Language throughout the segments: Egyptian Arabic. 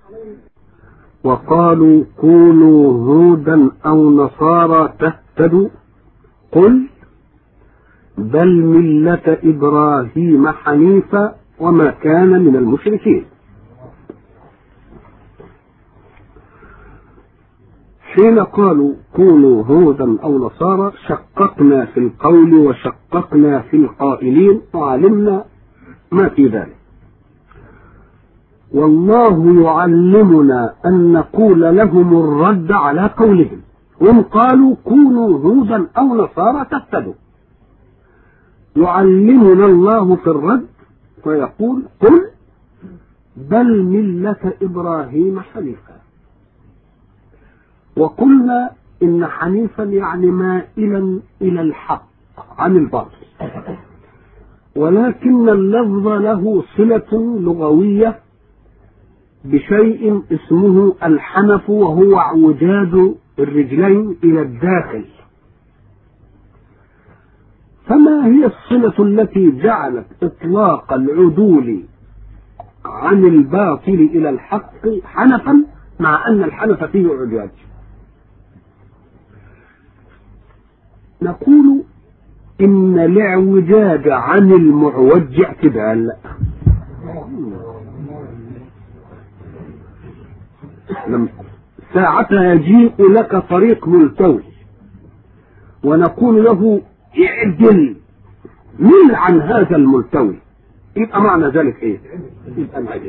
وقالوا كونوا هودا أو نصارى تهتدوا قل بل ملة إبراهيم حنيفا وما كان من المشركين حين قالوا كونوا هودا أو نصارى شققنا في القول وشققنا في القائلين وعلمنا ما في ذلك والله يعلمنا أن نقول لهم الرد على قولهم هم قالوا كونوا هودا أو نصارى تهتدوا يعلمنا الله في الرد ويقول قل بل ملة إبراهيم حنيفا وقلنا إن حنيفا يعني مائلا إلى الحق عن الباطل ولكن اللفظ له صلة لغوية بشيء اسمه الحنف وهو اعوجاج الرجلين إلى الداخل فما هي الصلة التي جعلت إطلاق العدول عن الباطل إلى الحق حنفا مع أن الحنف فيه اعوجاج نقول إن الاعوجاج عن المعوج اعتدال لم ساعتها يجيء لك طريق ملتوي ونقول له اعدل مل عن هذا الملتوي يبقى معنى ذلك ايه؟ يبقى انعدل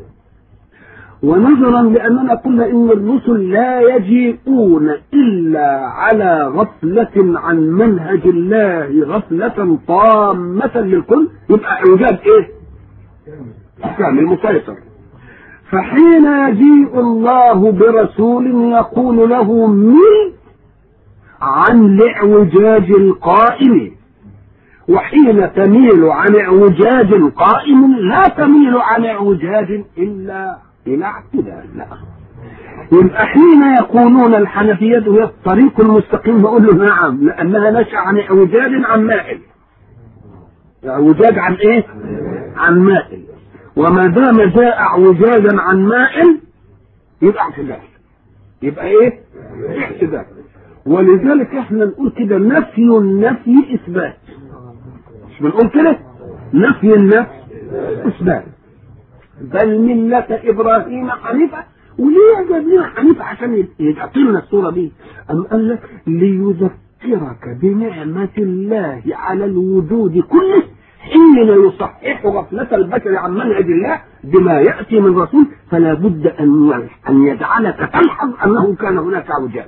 ونظرا لاننا قلنا ان الرسل لا يجيئون الا على غفله عن منهج الله غفله طامه للكل يبقى اعجاب ايه؟ كامل مسيطر فحين يجيء الله برسول يقول له مل عن الاعوجاج القائم وحين تميل عن اعوجاج قائم لا تميل عن اعوجاج الا الى اعتدال لا يبقى حين يقولون الحنفية هي الطريق المستقيم نقول له نعم لأنها نشأ عن اعوجاج عن مائل اعوجاج عن ايه؟ عن مائل وما دام جاء اعوجاجا عن مائل يبقى اعتدال يبقى ايه؟ اعتدال ولذلك احنا نقول كده نفي النفي اثبات مش بنقول كده؟ نفي النفي اثبات بل ملة إبراهيم حنيفة وليه جاب لنا حنيفة عشان يعطي لنا الصورة دي أم قال لك ليذكرك بنعمة الله على الوجود كله حين يصحح غفلة البشر عن منهج الله بما يأتي من رسول فلا بد أن أن يجعلك تلحظ أنه كان هناك اعوجاج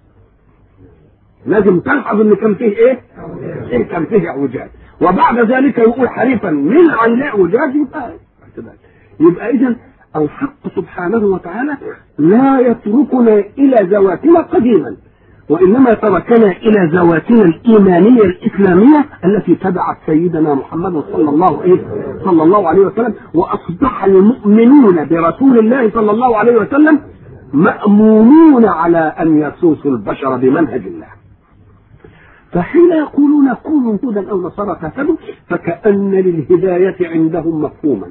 لازم تلحظ ان كان فيه ايه؟ إيه كان فيه اعوجاج وبعد ذلك يقول حريفا من عن الاعوجاج يبقى يبقى اذا الحق سبحانه وتعالى لا يتركنا الى ذواتنا قديما وانما تركنا الى ذواتنا الايمانيه الاسلاميه التي تبعت سيدنا محمد صلى الله عليه صلى الله عليه وسلم واصبح المؤمنون برسول الله صلى الله عليه وسلم مامونون على ان يسوسوا البشر بمنهج الله فحين يقولون كونوا هودا او نصارى تهتدوا فكأن للهداية عندهم مفهوما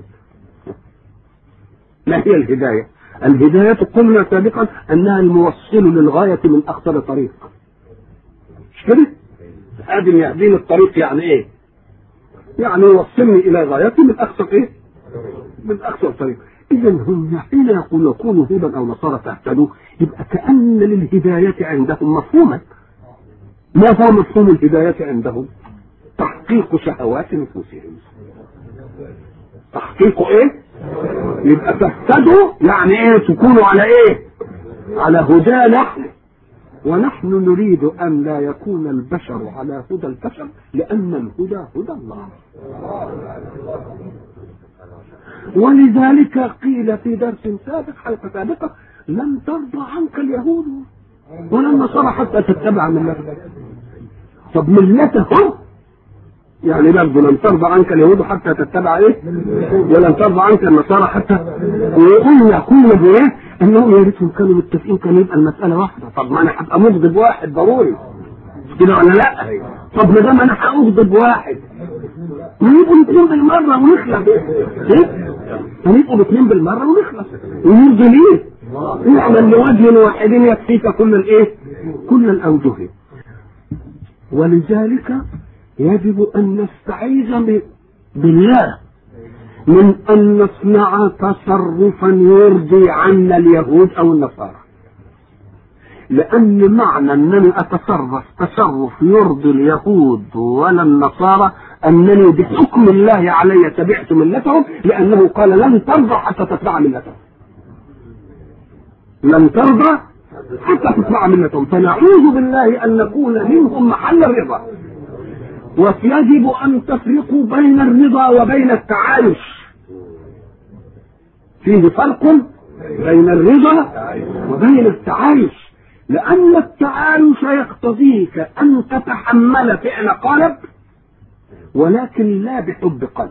ما هي الهداية؟ الهداية قلنا سابقا أنها الموصل للغاية من أقصر طريق مش كده؟ هذه يهديني الطريق يعني إيه؟ يعني يوصلني إلى غايتي من أقصر إيه؟ من أقصر طريق إذا هم حين يقولون كونوا هودا أو نصارى تهتدوا يبقى كأن للهداية عندهم مفهوما ما هو مفهوم الهداية عندهم؟ تحقيق شهوات نفوسهم تحقيق ايه؟ يبقى تهتدوا يعني ايه تكونوا على ايه؟ على هدى نحن ونحن نريد ان لا يكون البشر على هدى البشر لان الهدى هدى الله ولذلك قيل في درس سابق حلقه سابقه لن ترضى عنك اليهود ولا النصارى حتى تتبع ملتهم طب ملتهم يعني برضه لن ترضى عنك اليهود حتى تتبع ايه؟ ولن ترضى عنك النصارى حتى وقلنا كل ايه؟ انهم يا ريتهم كانوا متفقين كان يبقى المساله واحده، طب ما انا هبقى مغضب واحد ضروري مش كده ولا لا؟ طب ما دام انا هغضب واحد ونبقوا الاثنين بالمره ونخلص ايه؟ هنبقوا الاثنين بالمره ونخلص ونرضي ليه؟ نعمل لوجه واحد يكفيك كل الايه؟ كل الاوجه ولذلك يجب ان نستعيذ بالله من ان نصنع تصرفا يرضي عنا اليهود او النصارى لأن معنى أنني أتصرف تصرف يرضي اليهود ولا النصارى أنني بحكم الله علي تبعت ملتهم لأنه قال لن ترضى حتى تتبع ملتهم لن ترضى حتى تتبع ملتهم فنعوذ بالله أن نكون منهم محل الرضا ويجب أن تفرقوا بين الرضا وبين التعايش فيه فرق بين الرضا وبين التعايش لأن التعايش يقتضيك أن تتحمل فعل قلب ولكن لا بحب قلب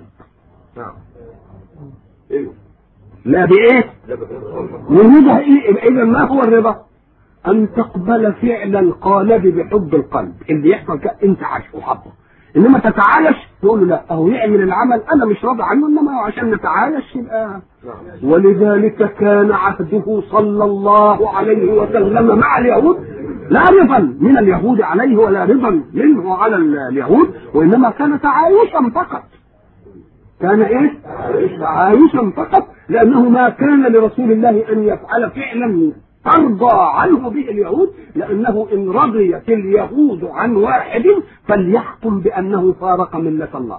لا بإيه؟ والرضا إيه؟ إذا ما هو الرضا؟ أن تقبل فعل القالب بحب القلب اللي يحصل أنت عايش وحبه انما تتعايش تقول له لا اهو يعمل العمل انا مش راضي عنه انما عشان نتعايش يبقى ولذلك كان عهده صلى الله عليه وسلم مع اليهود لا رضا من اليهود عليه ولا رضا منه على اليهود وانما كان تعايشا فقط كان ايه تعايشا فقط لانه ما كان لرسول الله ان يفعل فعلا ترضى عنه به اليهود لأنه إن رضيت اليهود عن واحد فليحكم بأنه فارق ملة الله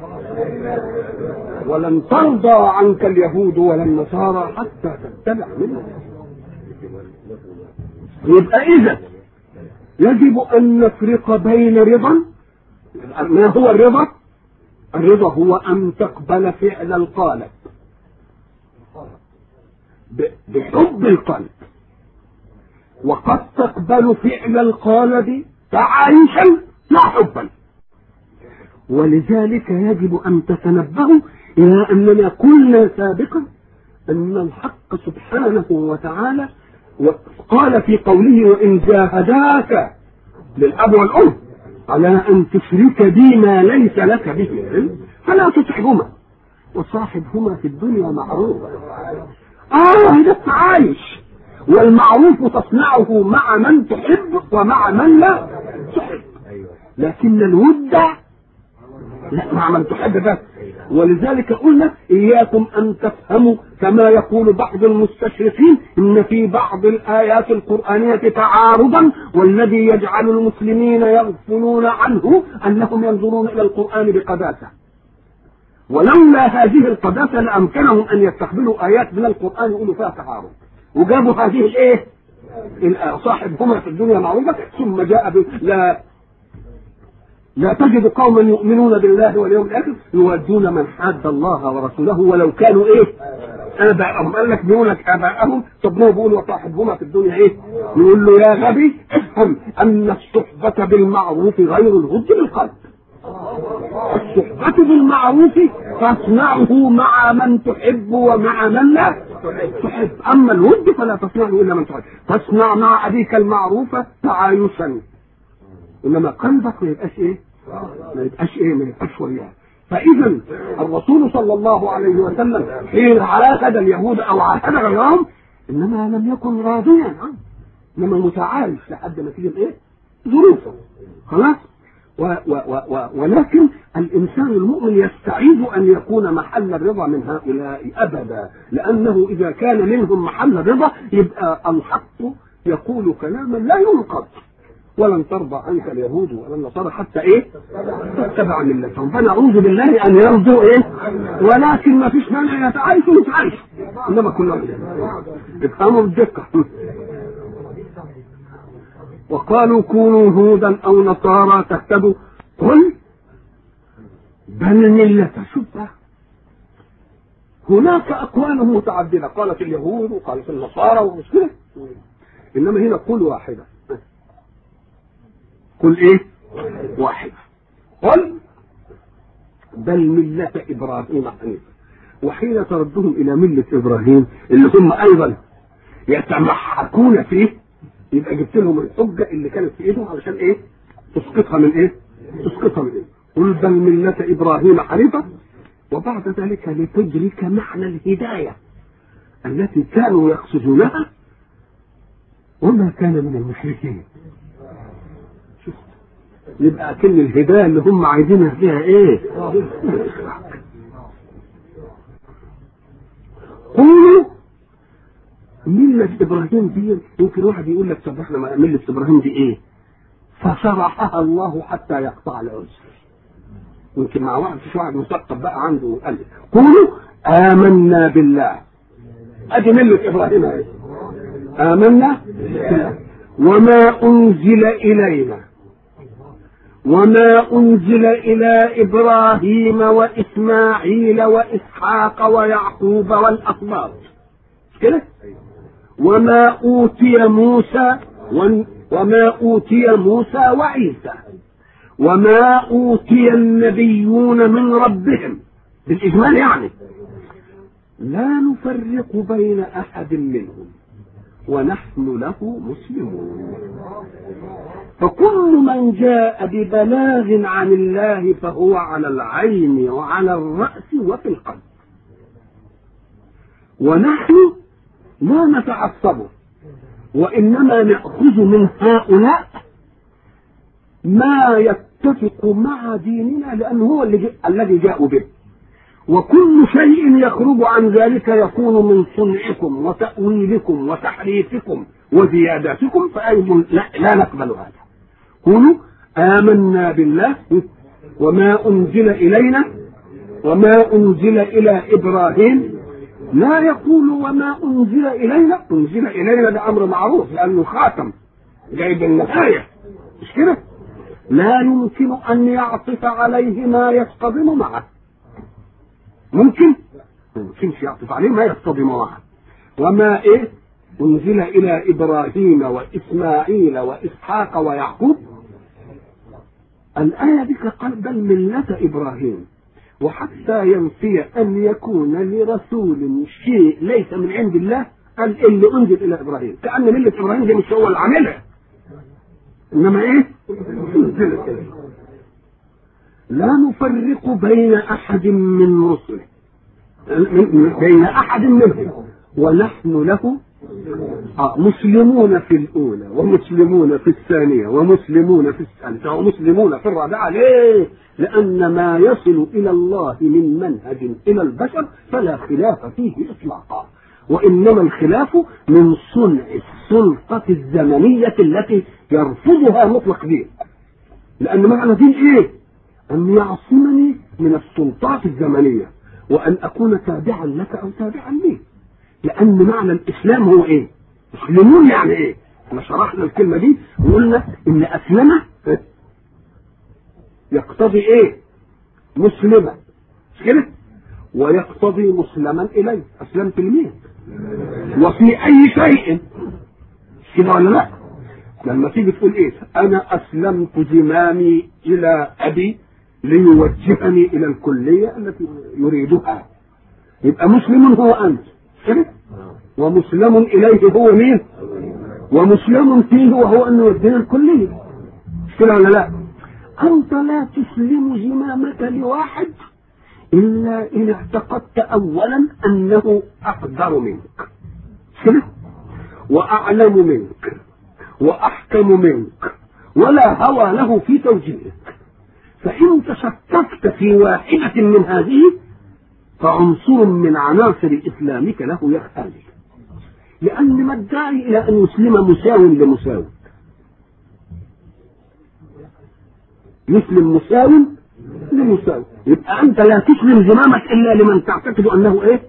ولن ترضى عنك اليهود ولا النصارى حتى تتبع ملة يبقى إذا يجب أن نفرق بين رضا ما هو الرضا؟ الرضا هو أن تقبل فعل القالب بحب القلب وقد تقبل فعل القالب تعايشا لا حبا ولذلك يجب ان تتنبهوا الى اننا قلنا سابقا ان الحق سبحانه وتعالى قال في قوله وان جاهداك للاب والام على ان تشرك بي ما ليس لك به علم فلا تطعهما وصاحبهما في الدنيا معروفا اه ده التعايش والمعروف تصنعه مع من تحب ومع من لا تحب لكن الود لا مع من تحب بس ولذلك قلنا اياكم ان تفهموا كما يقول بعض المستشرقين ان في بعض الايات القرانيه تعارضا والذي يجعل المسلمين يغفلون عنه انهم ينظرون الى القران بقداسه ولولا هذه القداسه لامكنهم ان يستقبلوا ايات من القران يقولوا فيها تعارض وجابوا هذه الايه صاحبهما في الدنيا معروفة ثم جاء ب... لا لا تجد قوما يؤمنون بالله واليوم الاخر يودون من حاد الله ورسوله ولو كانوا ايه اباءهم قال لك بيقول لك اباءهم طب ما بيقول وصاحبهما في الدنيا ايه يقول له يا غبي افهم ان الصحبة بالمعروف غير الغد بالقلب الصحبة بالمعروف تصنعه مع من تحب ومع من لا تحب اما الود فلا تصنعه الا من تحب تصنع مع ابيك المعروف تعايشا انما قلبك ما يبقاش ايه ما يبقاش ايه ما يبقاش وياه فاذا الرسول صلى الله عليه وسلم حين عاهد اليهود او عاهد غيرهم انما لم يكن راضيا عنه انما متعايش لحد ما تيجي ايه ظروفه خلاص و و و ولكن الانسان المؤمن يستعيد ان يكون محل الرضا من هؤلاء ابدا لانه اذا كان منهم محل الرضا يبقى الحق يقول كلاما لا ينقض ولن ترضى عنك اليهود ولا النصارى حتى ايه؟ تتبع ملتهم فنعوذ بالله ان يرضوا ايه؟ ولكن ما فيش مانع يتعايشوا يتعايشوا انما كلهم افهموا الدقه وقالوا كونوا هودا او نصارى تهتدوا قل بل ملة شوف هناك اقوال متعدده قالت اليهود وقالت النصارى ومش كده انما هنا قل واحده قل ايه واحده قل بل ملة ابراهيم حنيفا وحين تردهم الى ملة ابراهيم اللي هم ايضا يتمحكون فيه يبقى جبت لهم الحجه اللي كانت في ايدهم علشان ايه؟ تسقطها من ايه؟ تسقطها من ايه؟ قل بل ملة إبراهيم حنيفة وبعد ذلك لتدرك معنى الهداية التي كانوا يقصدونها وما كان من المشركين شوف يبقى كل الهداية اللي هم عايزينها فيها ايه قولوا ملة إبراهيم دي يمكن واحد يقول لك طب احنا ملة إبراهيم دي إيه؟ فشرحها الله حتى يقطع العذر. يمكن مع واحد مش واحد مثقف بقى عنده قال قولوا آمنا بالله. أدي ملة إبراهيم أهي. آمنا بالله وما أنزل إلينا وما أنزل إلى إبراهيم وإسماعيل وإسحاق ويعقوب والأسباط كده وما أوتي موسى وما أوتي موسى وعيسى وما أوتي النبيون من ربهم بالإجمال يعني لا نفرق بين أحد منهم ونحن له مسلمون فكل من جاء ببلاغ عن الله فهو على العين وعلى الرأس وفي القلب ونحن لا نتعصب وإنما نأخذ من هؤلاء ما يتفق مع ديننا لأنه هو اللي الذي جاءوا به وكل شيء يخرج عن ذلك يكون من صنعكم وتأويلكم وتحريفكم وزياداتكم فأيضا لا, لا نقبل هذا قولوا آمنا بالله وما أنزل إلينا وما أنزل إلى إبراهيم لا يقول وما أنزل إلينا أنزل إلينا ده أمر معروف لأنه خاتم جايب النهاية مش كده لا يمكن أن يعطف عليه ما يصطدم معه ممكن ما يمكنش يعطف عليه ما يصطدم معه وما إيه أنزل إلى إبراهيم وإسماعيل وإسحاق ويعقوب الآية دي قال بل ملة إبراهيم وحتى ينفي أن يكون لرسول شيء ليس من عند الله قال اللي أنزل إلى إبراهيم كأن ملة إبراهيم دي مش هو اللي عاملها إنما إيه؟ أنزلت لا نفرق بين أحد من رسله بين أحد منهم ونحن له آه مسلمون في الأولى ومسلمون في الثانية ومسلمون في الثالثة ومسلمون في الرابعة ليه؟ لأن ما يصل إلى الله من منهج إلى البشر فلا خلاف فيه إطلاقا وإنما الخلاف من صنع السلطة الزمنية التي يرفضها مطلق دين لأن معنى دين إيه؟ أن يعصمني من السلطات الزمنية وأن أكون تابعا لك أو تابعا لي لأن معنى الإسلام هو إيه؟ مسلمون يعني إيه؟ احنا شرحنا الكلمة دي وقلنا إن أسلم يقتضي إيه؟ مسلمة مش كده؟ ويقتضي مسلما إليه أسلمت لمين؟ وفي أي شيء كده ولا لا؟ لما تيجي تقول إيه؟ أنا أسلمت زمامي إلى أبي ليوجهني إلى الكلية التي يريدها يبقى مسلم هو أنت كده؟ ومسلم إليه هو مين؟ ومسلم فيه وهو أنه يودينا الكلية مش كده ولا لا؟ أنت لا تسلم زمامك لواحد إلا إن اعتقدت أولا أنه أقدر منك كده؟ وأعلم منك وأحكم منك ولا هوى له في توجيهك فإن تشككت في واحدة من هذه فعنصر من عناصر إسلامك له يختلف لأن ما الداعي إلى أن يسلم مساو لمساو يسلم مساو لمساو يبقى أنت لا تسلم زمامك إلا لمن تعتقد أنه إيه؟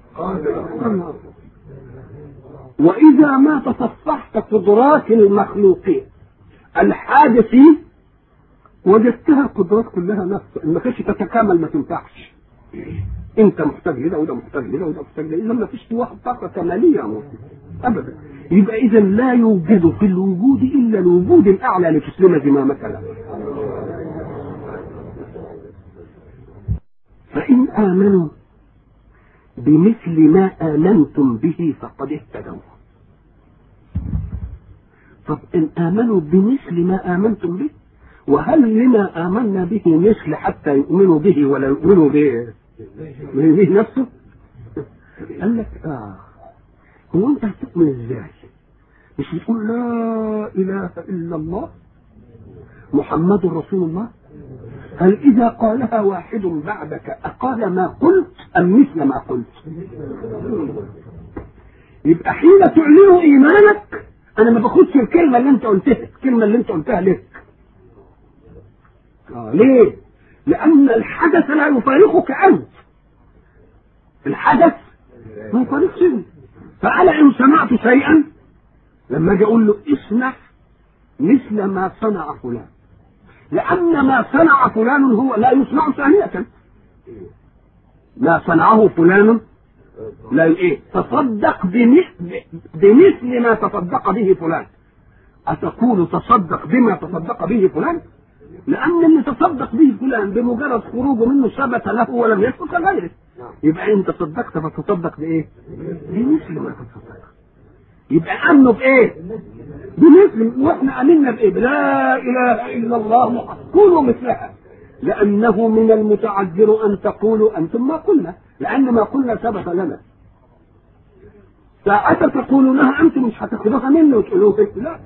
وإذا ما تصفحت قدرات المخلوقين الحادثين وجدتها القدرات كلها نفس ما كانتش تتكامل ما تنفعش انت محتاج لده وده محتاج لده وده محتاج لده اذا ما فيش واحد طاقه كماليه ابدا يبقى اذا لا يوجد في الوجود الا الوجود الاعلى لتسلم زمامك له فان امنوا بمثل ما امنتم به فقد اهتدوا طب ان امنوا بمثل ما امنتم به وهل لما آمنا به مثل حتى يؤمنوا به ولا يؤمنوا به به نفسه قال لك اه هو انت هتؤمن ازاي مش بتقول لا اله الا الله محمد رسول الله هل اذا قالها واحد بعدك اقال ما قلت ام مثل ما قلت يبقى حين تعلن ايمانك انا ما باخدش الكلمه اللي انت قلتها الكلمه اللي انت قلتها لك آه ليه لان الحدث لا يفارقك انت الحدث ما يفارقش انت فانا ان سمعت شيئا لما اجي اقول له اسمع مثل ما صنع فلان لان ما صنع فلان هو لا يصنع ثانيه ما صنعه فلان لا ايه تصدق بمثل بمثل ما تصدق به فلان أتقول تصدق بما تصدق به فلان لأن اللي تصدق به فلان بمجرد خروجه منه ثبت له ولم يثبت غيره يبقى أنت صدقت فتصدق بإيه؟ بمثل ما تصدق يبقى أمنه بإيه؟ بمثل وإحنا أمنا بإيه؟ لا إله إلا الله كونوا مثلها لأنه من المتعذر أن تقولوا أنتم ما قلنا لأن ما قلنا ثبت لنا ساعة تقولونها أنتم مش هتاخدوها مني وتقولوها لا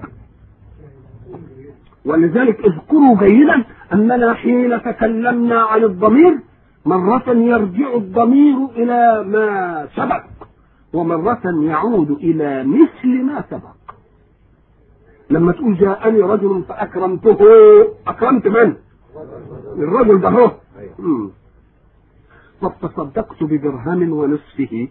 ولذلك اذكروا جيدا أننا حين تكلمنا عن الضمير مرة يرجع الضمير إلى ما سبق ومرة يعود إلى مثل ما سبق لما تقول جاءني رجل فأكرمته أكرمت من؟ الرجل ده هو طب تصدقت بدرهم ونصفه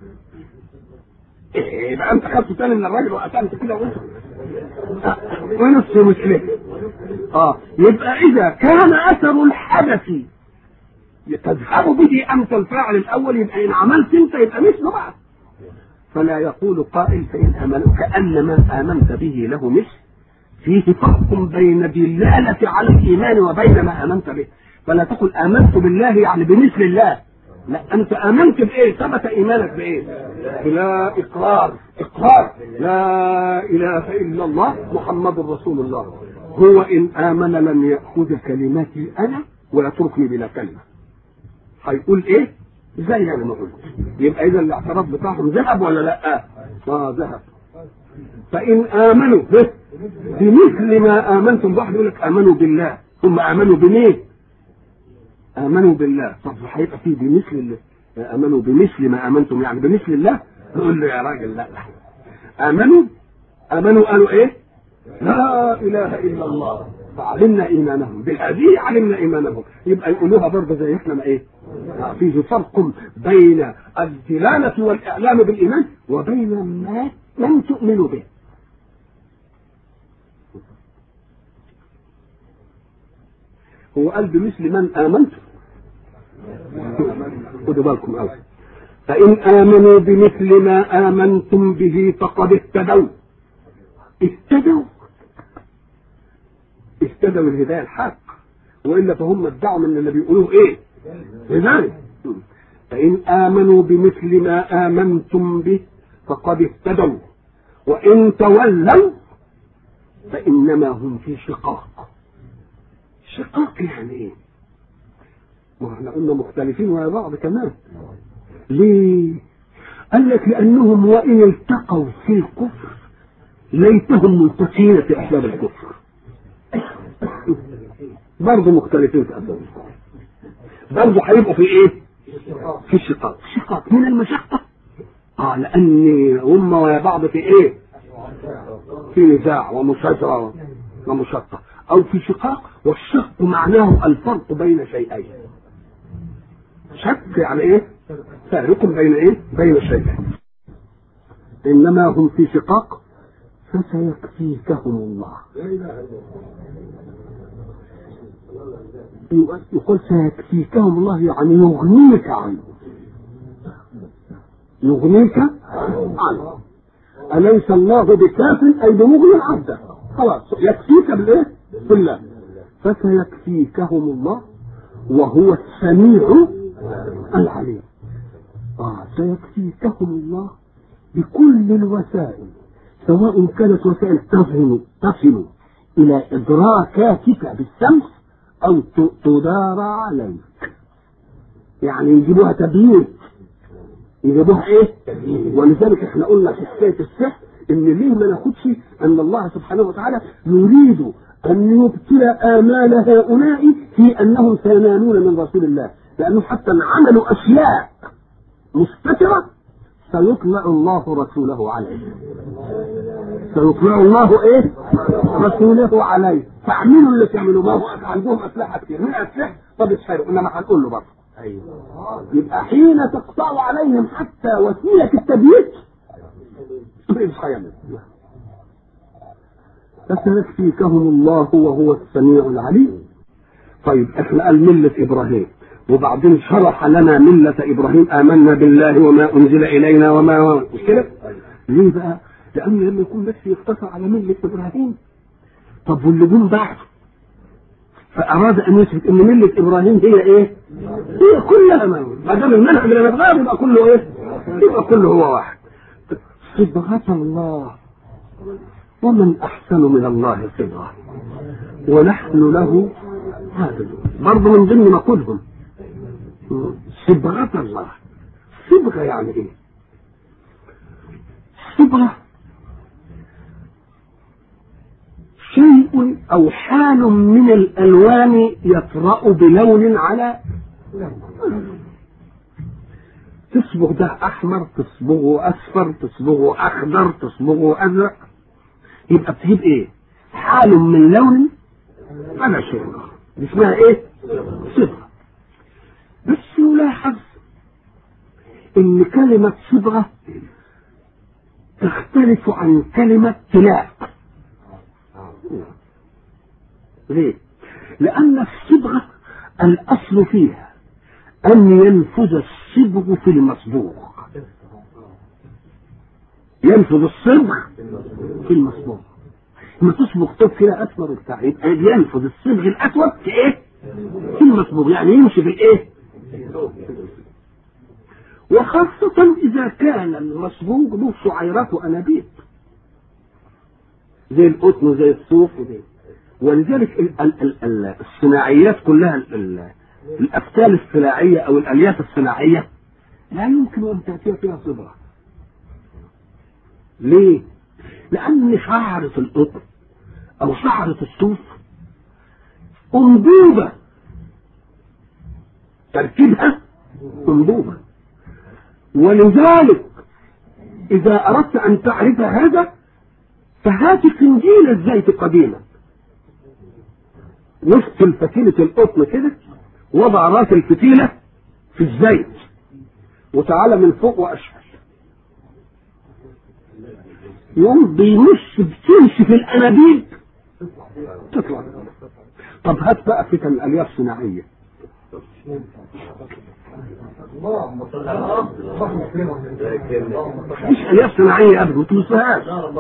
إيه يبقى انت خدت تاني من الراجل وقتلت كده ونصف ونصف مسلم اه يبقى اذا كان اثر الحدث تذهب به انت الفاعل الاول يبقى ان عملت انت يبقى مثله بقى فلا يقول قائل فان امنوا كان ما امنت به له مثل فيه فرق بين دلالة على الإيمان وبين ما آمنت به فلا تقل آمنت بالله يعني بمثل الله لا أنت آمنت بإيه ثبت إيمانك بإيه لا إقرار إقرار لا إله إلا الله محمد رسول الله هو إن آمن لم يأخذ كلماتي أنا ويتركني بلا كلمة هيقول إيه زي يعني ما قلت يبقى إذا الاعتراف بتاعهم ذهب ولا لا آه ذهب فإن آمنوا به بمثل ما آمنتم واحد يقول لك آمنوا بالله ثم آمنوا بمين؟ آمنوا بالله طب هيبقى فيه بمثل الله آمنوا بمثل ما آمنتم يعني بمثل الله نقول له يا راجل لا آمنوا آمنوا قالوا إيه؟ لا إله إلا الله فعلمنا إيمانهم بهذه علمنا إيمانهم يبقى يقولوها برضه زي إحنا ما إيه؟ فيه فرق بين الدلالة والإعلام بالإيمان وبين ما لم تؤمنوا به هو قال بمثل من آمنت خدوا بالكم قوي فإن آمنوا بمثل ما آمنتم به فقد اهتدوا اهتدوا اهتدوا الهداية الحق وإلا فهم ادعوا من اللي بيقولوه إيه لذلك فإن آمنوا بمثل ما آمنتم به فقد اهتدوا وإن تولوا فإنما هم في شقاق شقاق يعني ايه؟ ما احنا قلنا مختلفين ويا بعض كمان ليه؟ قال لك لأنهم وإن التقوا في الكفر ليتهم ملتقين في أسباب الكفر برضه مختلفين في أسباب الكفر برضه هيبقوا في إيه؟ في شقاق شقاق من المشقة اه لان هم ويا بعض في ايه في نزاع ومشاجرة ومشقة او في شقاق والشق معناه الفرق بين شيئين شك يعني ايه فارق بين ايه بين شيئين انما هم في شقاق فسيكفيكهم الله يقول سيكفيكهم الله يعني يغنيك عنه يغنيك عنه أليس الله بكاف أي بمغني عبده خلاص يكفيك بالإيه؟ بالله فسيكفيكهم الله وهو السميع العليم آه سيكفيكهم الله بكل الوسائل سواء كانت وسائل تصل تصل إلى إدراكاتك بالشمس أو تدار عليك يعني يجيبوها تبييت يجيبوها ايه؟ ولذلك احنا قلنا في حكايه السحر ان ليه ما ناخدش ان الله سبحانه وتعالى يريد ان يبتلى امال هؤلاء في انهم سينالون من رسول الله لانه حتى عملوا اشياء مستتره سيطلع الله رسوله عليه سيطلع الله ايه رسوله عليه فاعملوا اللي تعملوا ما هو عندهم اسلحه كتير من اسلحه طب اسحروا انما هنقول له برضه ايوه يبقى حين تقطع عليهم حتى وسيله التبييت مش هيعمل فسيكفيكهم الله وهو السميع العليم طيب احنا قال مله ابراهيم وبعدين شرح لنا ملة إبراهيم آمنا بالله وما أنزل إلينا وما مش كده؟ ليه بقى؟ لأنه لما يكون بس يقتصر على ملة إبراهيم طب واللي جم بعده فأراد أن يثبت أن ملة إبراهيم هي إيه؟ هي كلها ما دام المنهج اللي نتغير يبقى كله إيه؟ يبقى كله هو واحد صبغة الله ومن أحسن من الله صبغة ونحن له عابدون برضه من ضمن نقودهم صبغة الله صبغة يعني ايه صبغة شيء او حال من الالوان يطرأ بلون على تصبغ ده احمر تصبغه اصفر تصبغه اخضر تصبغه ازرق يبقى بتجيب ايه حال من لون على شيء اخر دي اسمها ايه صبغه بس يلاحظ ان كلمة صبغة تختلف عن كلمة تلاء ليه؟ لأن الصبغة الأصل فيها أن ينفذ الصبغ في المصبوغ ينفذ الصبغ في المصبوغ لما تصبغ طب كده أسمر وبتاع يبقى ينفذ الصبغ الأسود في إيه؟ في المصبوغ يعني يمشي في الإيه؟ وخاصة إذا كان المصبوغ له شعيرات وأنابيب زي القطن وزي الصوف وزي ولذلك ال ال ال ال الصناعيات كلها ال ال الأفتال الصناعية أو الألياف الصناعية لا يمكن أن تأتي فيها صبغة ليه؟ لأن شعرة القطن أو شعرة الصوف أنبوبة تركيبها أنبوبة ولذلك إذا أردت أن تعرف هذا فهات قنديل الزيت قديما وسط الفتيلة القطن كده وضع راس الفتيلة في الزيت وتعالى من فوق وأسفل يوم بيمش بتمشي في الأنابيب تطلع طب هات بقى فتن الألياف الصناعية مش الياف صناعيه ابدا ما تبصهاش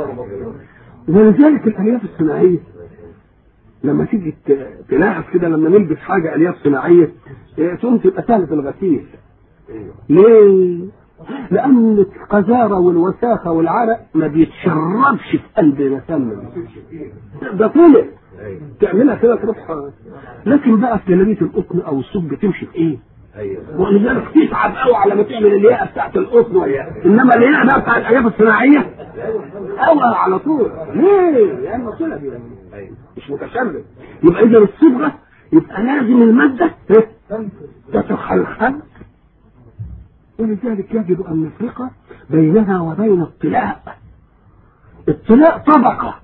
ولذلك الالياف الصناعيه لما تيجي تلاحظ كده لما نلبس حاجه الياف صناعيه تقوم تبقى سهله الغسيل ليه؟ لأن القذارة والوساخة والعرق ما بيتشربش في قلب الإنسان ده طلع تعملها كده تروح لكن بقى في جلابيه القطن او الصوف بتمشي في ايه؟ ولذلك تتعب قوي على ما تعمل الياقه بتاعت القطن انما الياقه بقى بتاعت الالياف الصناعيه قوي على طول ليه؟ لان طلع مش متشرب يبقى اذا الصبغه يبقى لازم الماده تتخلخل ولذلك يجب ان نفرق بينها وبين الطلاء الطلاء طبقه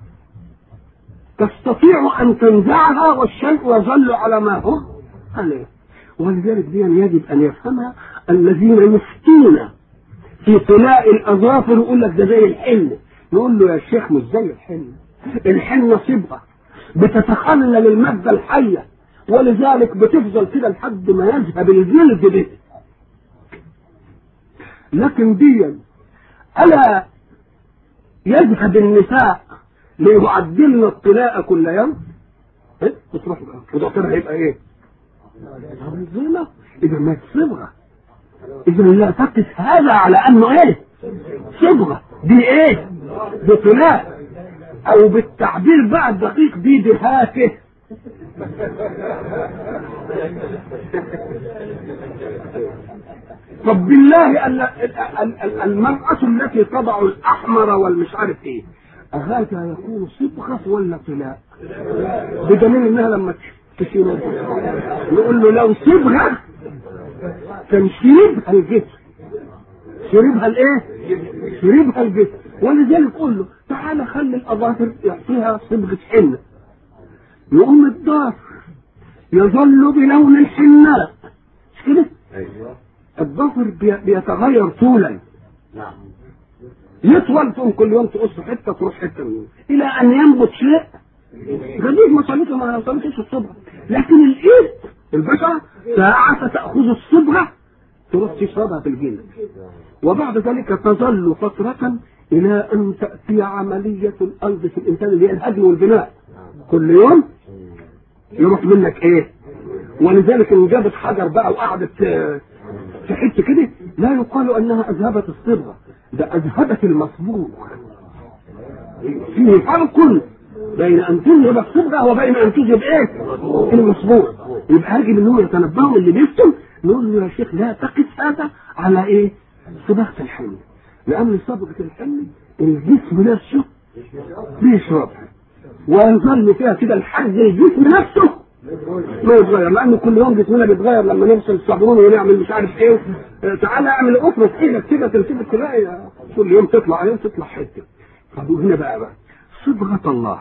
تستطيع أن تنزعها والشيء يظل على ما هو عليه ولذلك دي يجب أن يفهمها الذين يفتون في طلاء الأظافر يقول لك ده زي الحنة نقول له يا شيخ مش زي الحنة الحنة صبغة بتتخلل المادة الحية ولذلك بتفضل كده لحد ما يذهب الجلد به لكن دي ألا يذهب النساء ليعدلن الطلاء كل يوم ايه بتروح ودكتورها هيبقى ايه ظلمة اذا ما صبغة اذا لا تقس هذا على انه ايه صبغة دي ايه دي طلاء او بالتعبير بقى الدقيق بدهاته طب بالله ال- ال- ال- ال- المرأة التي تضع الأحمر والمش عارف إيه أهذا يكون صبغة ولا طلاء؟ بدليل إنها لما تشيل نقول له لو صبغة كان شربها الجسم شربها الايه؟ شربها الجسم ولذلك قول له تعالى خلي الاظافر يعطيها صبغه حنه يقوم الضافر يظل بلون الحناء مش كده؟ ايوه الضفر بي- بيتغير طولا نعم يطول تقوم كل يوم تقص حته تروح حته منه الى ان ينبت شيء غريب مصالحه ما وصلتش الصبغه لكن الايد البشره ساعة تأخذ الصبغة تروح تشربها في الجلد وبعد ذلك تظل فترة إلى أن تأتي عملية الأرض في الإنسان اللي هي الهدم والبناء كل يوم يروح منك إيه ولذلك إن جابت حجر بقى وقعدت آه، تحس كده لا يقال أنها أذهبت الصبغة ده أذهبت المصبوغ فيه فرق بين أن تذهب الصبغة وبين أن تذهب إيه المصبوغ يبقى يجب ان هو يتنبهوا اللي بيفتن نقول له يا شيخ لا تقس هذا على ايه؟ صبغه الحمل لان صبغه الحمل الجسم نفسه بيشربها ويظل فيها كده لحد الجسم نفسه ما يتغير لانه كل يوم جسمنا بيتغير لما نغسل الصابون ونعمل مش عارف ايه آه، تعالى اعمل قطره ايدك كده تلتفت تلاقي كل يوم تطلع يوم تطلع حته طب هنا بقى بقى صبغه الله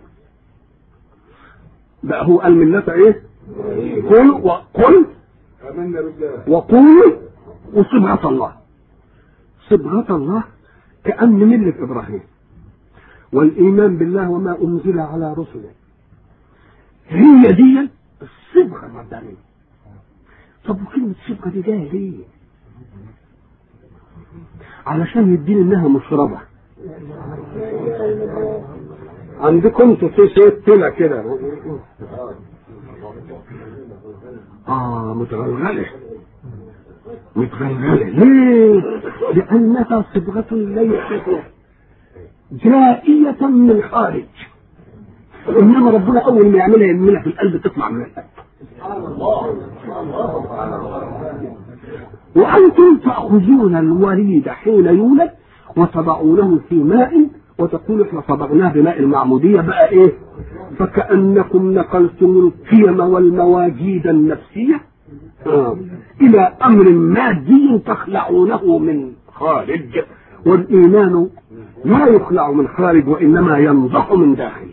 بقى هو قال ملة ايه؟ قل وقل امنا بالله وقولوا وصبغة الله صبغة الله كأن ملة إبراهيم والإيمان بالله وما أنزل على رسله هي دي الصبغة الربانية طب وكلمة صبغة دي جاية ليه؟ علشان يدين إنها مشربة عندكم انتوا في شيء طلع كده اه متغلغلة متغلغلة ليه؟ لأنها صبغة ليست جائية من خارج إنما ربنا أول ما يعملها يعملها في القلب تطلع من القلب وأنتم تأخذون الوريد حين يولد وتضعونه في ماء وتقول احنا صبغناه بماء المعمودية بقى ايه فكأنكم نقلتم القيم والمواجيد النفسية آه. إلى أمر مادي تخلعونه من خارج والإيمان لا يخلع من خارج وإنما ينضح من داخل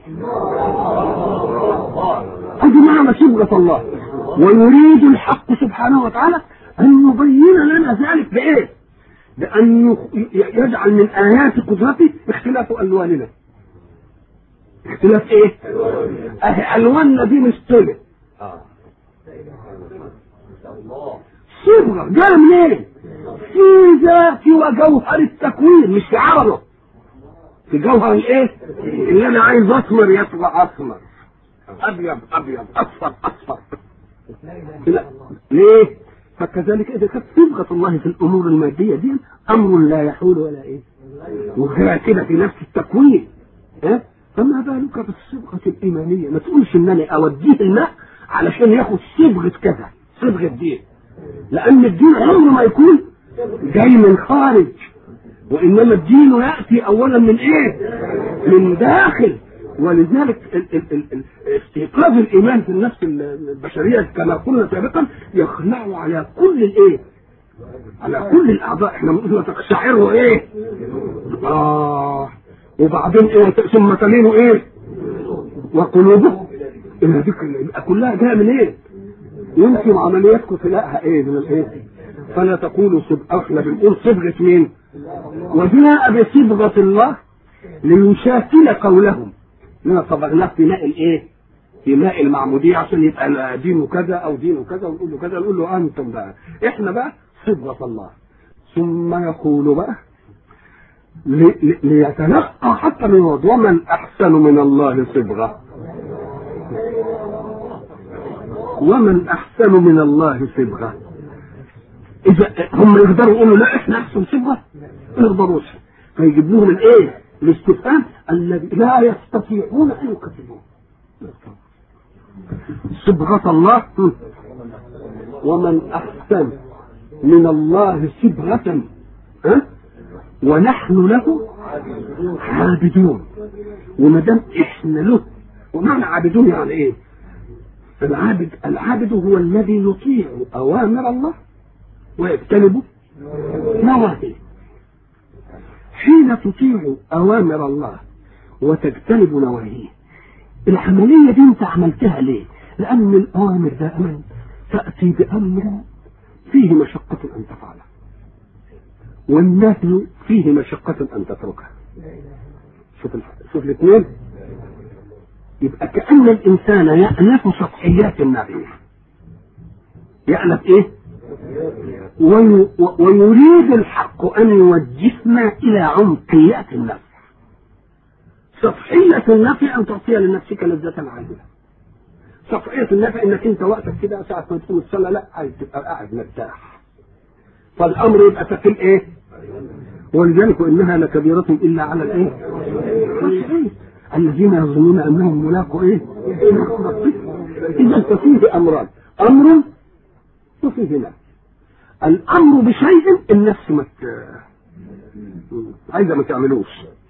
هذه معنى صبغة الله ويريد الحق سبحانه وتعالى أن يبين لنا ذلك بإيه؟ بأن يخ- يجعل من آيات قدرته اختلاف ألواننا اختلاف إيه؟ أهي ألواننا دي مش طلع اه صبغة جاية منين؟ في ذات وجوهر التكوين مش في عرضه في جوهر الايه؟ اللي انا عايز اسمر يطلع اسمر ابيض ابيض اصفر اصفر لا ليه؟ فكذلك اذا كانت صبغه الله في الامور الماديه دي امر لا يحول ولا ايه؟ وهي كده في نفس التكوين ها؟ فما بالك بالصبغه الايمانيه ما تقولش ان انا اوديه الماء علشان ياخد صبغه كذا صبغه دين لان الدين عمره ما يكون جاي من خارج وانما الدين ياتي اولا من ايه من داخل ولذلك ال- ال- ال- ال- استيقاظ الايمان في النفس البشريه كما قلنا سابقا يخلع على كل الايه على كل الاعضاء احنا بنقول تقشعره ايه اه وبعدين ايه ثم تلين ايه وقلوبهم الى ذكر الله يبقى كلها جايه من ايه يمكن عملياتكم تلاقيها ايه من الايه فلا تقولوا صبغة احنا بنقول صبغة مين وجاء بصبغة الله ليشاكل قولهم لنا صبغناه في ماء الايه في ماء المعمودية عشان يبقى لا دينه كذا او دينه كذا ونقول له كذا نقول له انتم بقى احنا بقى صبغة الله ثم يقول بقى لي- لي- ليتلقى حتى من وضع ومن احسن من الله صبغه ومن احسن من الله صبغه اذا هم يقدروا يقولوا لا احنا احسن صبغه ما يقدروش فيجيب لهم الايه الاستفهام الذي لا يستطيعون ان يكذبوه صبغة الله ومن احسن من الله صبغة ها ونحن له عابدون وما دام احنا له ومعنى عابدون يعني ايه؟ العابد العابد هو الذي يطيع اوامر الله ويجتنب نواهيه حين تطيع اوامر الله وتجتنب نواهيه العمليه دي انت عملتها ليه؟ لان الاوامر دائما تاتي بامر فيه مشقه ان تفعله والنهي فيه مشقه ان تتركه شوف ال... شوف الاثنين يبقى كأن الإنسان يألف سطحيات النبي يألف إيه؟ وي... ويريد الحق أن يوجهنا إلى عمقيات النفس سطحية النفي أن تعطي لنفسك لذة عاجلة سطحية النفي إنك أنت وقتك كده ساعة ما تقوم الصلاة لا عايز تبقى قاعد مرتاح فالأمر يبقى ثقيل إيه؟ ولذلك إنها لكبيرة إلا على الإيه؟ الذين يظنون انهم ملاقوا ايه؟ اذا ففيه امران امر وفيه نهي الامر بشيء النفس ما عايزه ما تعملوش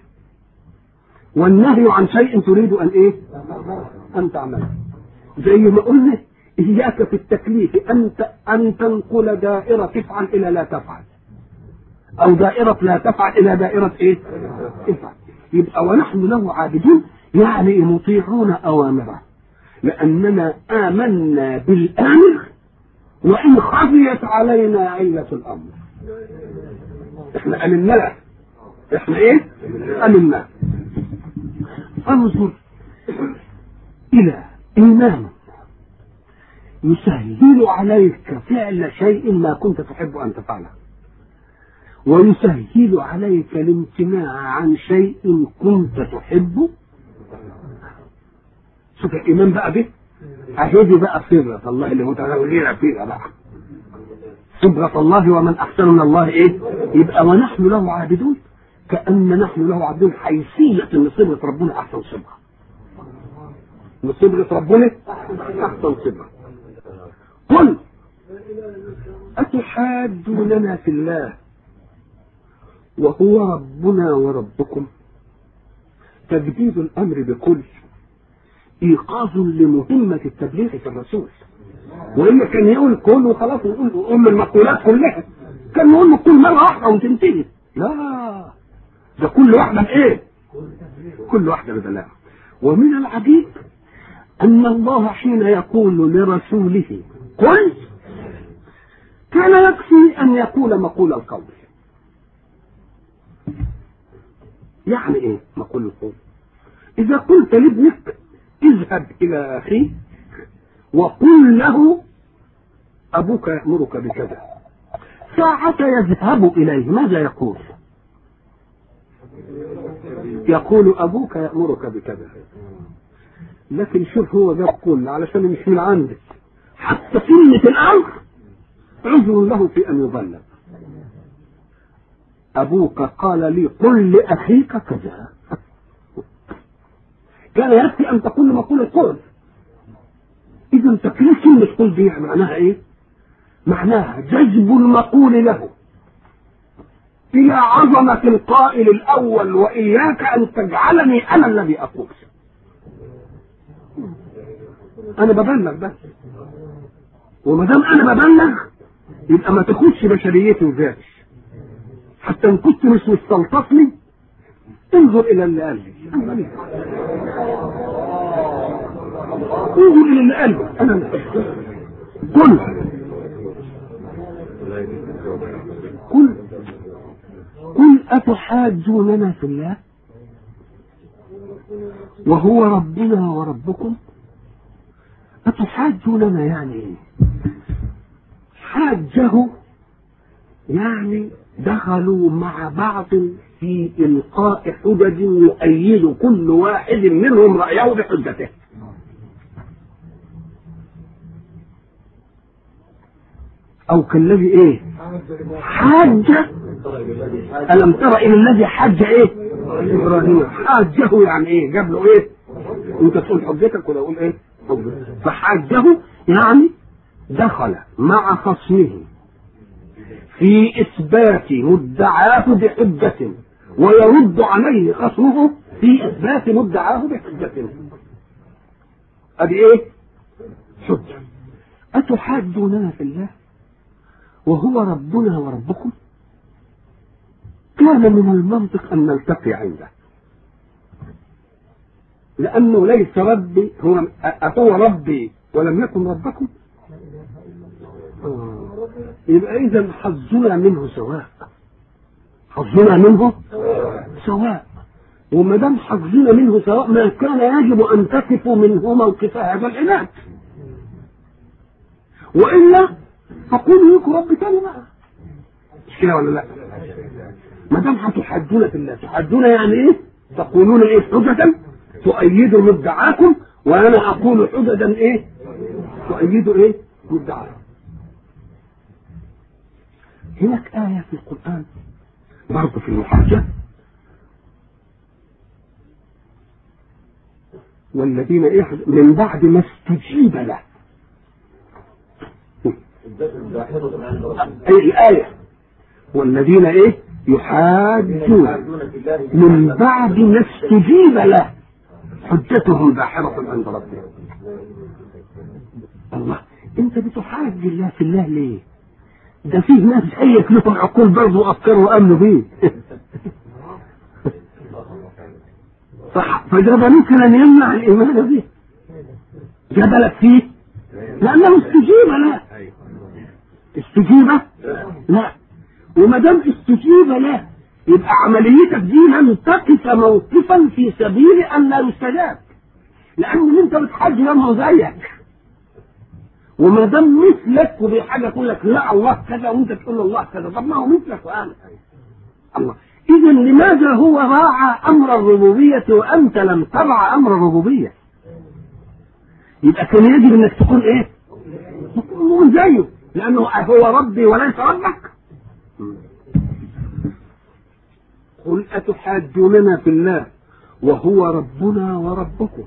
والنهي عن شيء تريد ان ايه؟ ان تعمله زي ما قلنا اياك في التكليف ان ان تنقل دائره تفعل الى لا تفعل او دائره لا تفعل الى دائره ايه؟ افعل يبقى ونحن له عابدون يعني مطيعون اوامره لاننا امنا بالامر وان خفيت علينا عله الامر احنا امناه احنا ايه امناه انظر الى ايمان يسهل عليك فعل شيء ما كنت تحب ان تفعله ويسهل عليك الامتناع عن شيء كنت تحبه شوف الايمان بقى به اهدي بقى صبغه الله اللي متغيرة فيها بقى صبغه الله ومن احسن من الله ايه يبقى ونحن له عابدون كان نحن له عابدون حيثيه ان صبغه ربنا احسن صبغه ان صبغه ربنا احسن صبغه قل اتحاجوننا في الله وهو ربنا وربكم تجديد الامر بكل ايقاظ لمهمه التبليغ في الرسول والا كان يقول كل وخلاص نقول ام المقولات كلها كان يقول له كل مره واحده وتنتهي لا ده كل واحده بايه؟ كل واحده ببلاغ ومن العجيب ان الله حين يقول لرسوله قل كان يكفي ان يقول مقول القول يعني ايه مقول القول اذا قلت لابنك اذهب الى اخيه وقل له ابوك يامرك بكذا ساعة يذهب اليه ماذا يقول يقول ابوك يامرك بكذا لكن شوف هو ده قول علشان مش من عندك حتى كلمة الامر عذر له في ان يبلغ أبوك قال لي قل لأخيك كذا كان يكفي أن تقول مقول القول إذا تكليف كلمة قل دي معناها إيه؟ معناها جذب المقول له إلى عظمة القائل الأول وإياك أن تجعلني أنا الذي أقول أنا ببلغ بس وما دام أنا ببلغ يبقى ما تاخدش بشريتي وذاتي حتى ان كنت مش مستلطفني انظر الى اللي قال لي انظر الى اللي قال لي انا قل قل قل اتحاجوننا في الله وهو ربنا وربكم أتحاجوننا يعني ايه حاجه يعني دخلوا مع بعض في إلقاء حجج يؤيد كل واحد منهم رأيه بحجته أو كالذي إيه حاجة ألم تر إلى الذي حج إيه؟ إبراهيم حاجه يعني إيه؟ جاب له إيه؟ أنت تقول حجتك ولا أقول إيه؟ حجتك فحاجه يعني دخل مع خصمه في إثبات مدعاه بحجة ويرد عليه خصمه في إثبات مدعاه بحجة أدي إيه؟ حجة أتحاجوننا في الله وهو ربنا وربكم كان من المنطق أن نلتقي عنده لأنه ليس ربي هو أهو ربي ولم يكن ربكم آه. يبقى إذا حظنا منه سواء حظنا منه سواء وما دام حظنا منه سواء ما كان يجب أن تقفوا منه موقف هذا العناد وإلا فقولوا لكم رب تاني بقى مش كده ولا لا؟ ما دام هتحدون في الله تحدون يعني ايه؟ تقولون ايه حجة تؤيد مدعاكم وانا اقول حجة ايه؟ تؤيد ايه؟ مدعاكم هناك آية في القرآن برضه في المحاجة والذين إيه من بعد ما استجيب له أي الآية والذين إيه يحاجون من بعد ما استجيب له حجتهم باحرة عند ربهم الله انت بتحاج الله في الله ليه ده فيه ناس زيك لهم عقول برضه وافكار وامنوا بيه صح فجبلوك لن يمنع الايمان به جبلك فيه لانه استجيب له استجيب لا وما دام استجيب له يبقى عمليتك دي لن تقف موقفا في سبيل ان لا يستجاب لان اللي انت بتحج لما زيك وما دام مثلك وفي حاجه تقول لك لا الله كذا وانت تقول له الله كذا طب ما هو مثلك وانا الله اذا لماذا هو راعى امر الربوبيه وانت لم ترعى امر الربوبيه يبقى كان يجب انك تكون ايه تكون زيه لانه هو ربي وليس ربك قل اتحاجوننا في الله وهو ربنا وربكم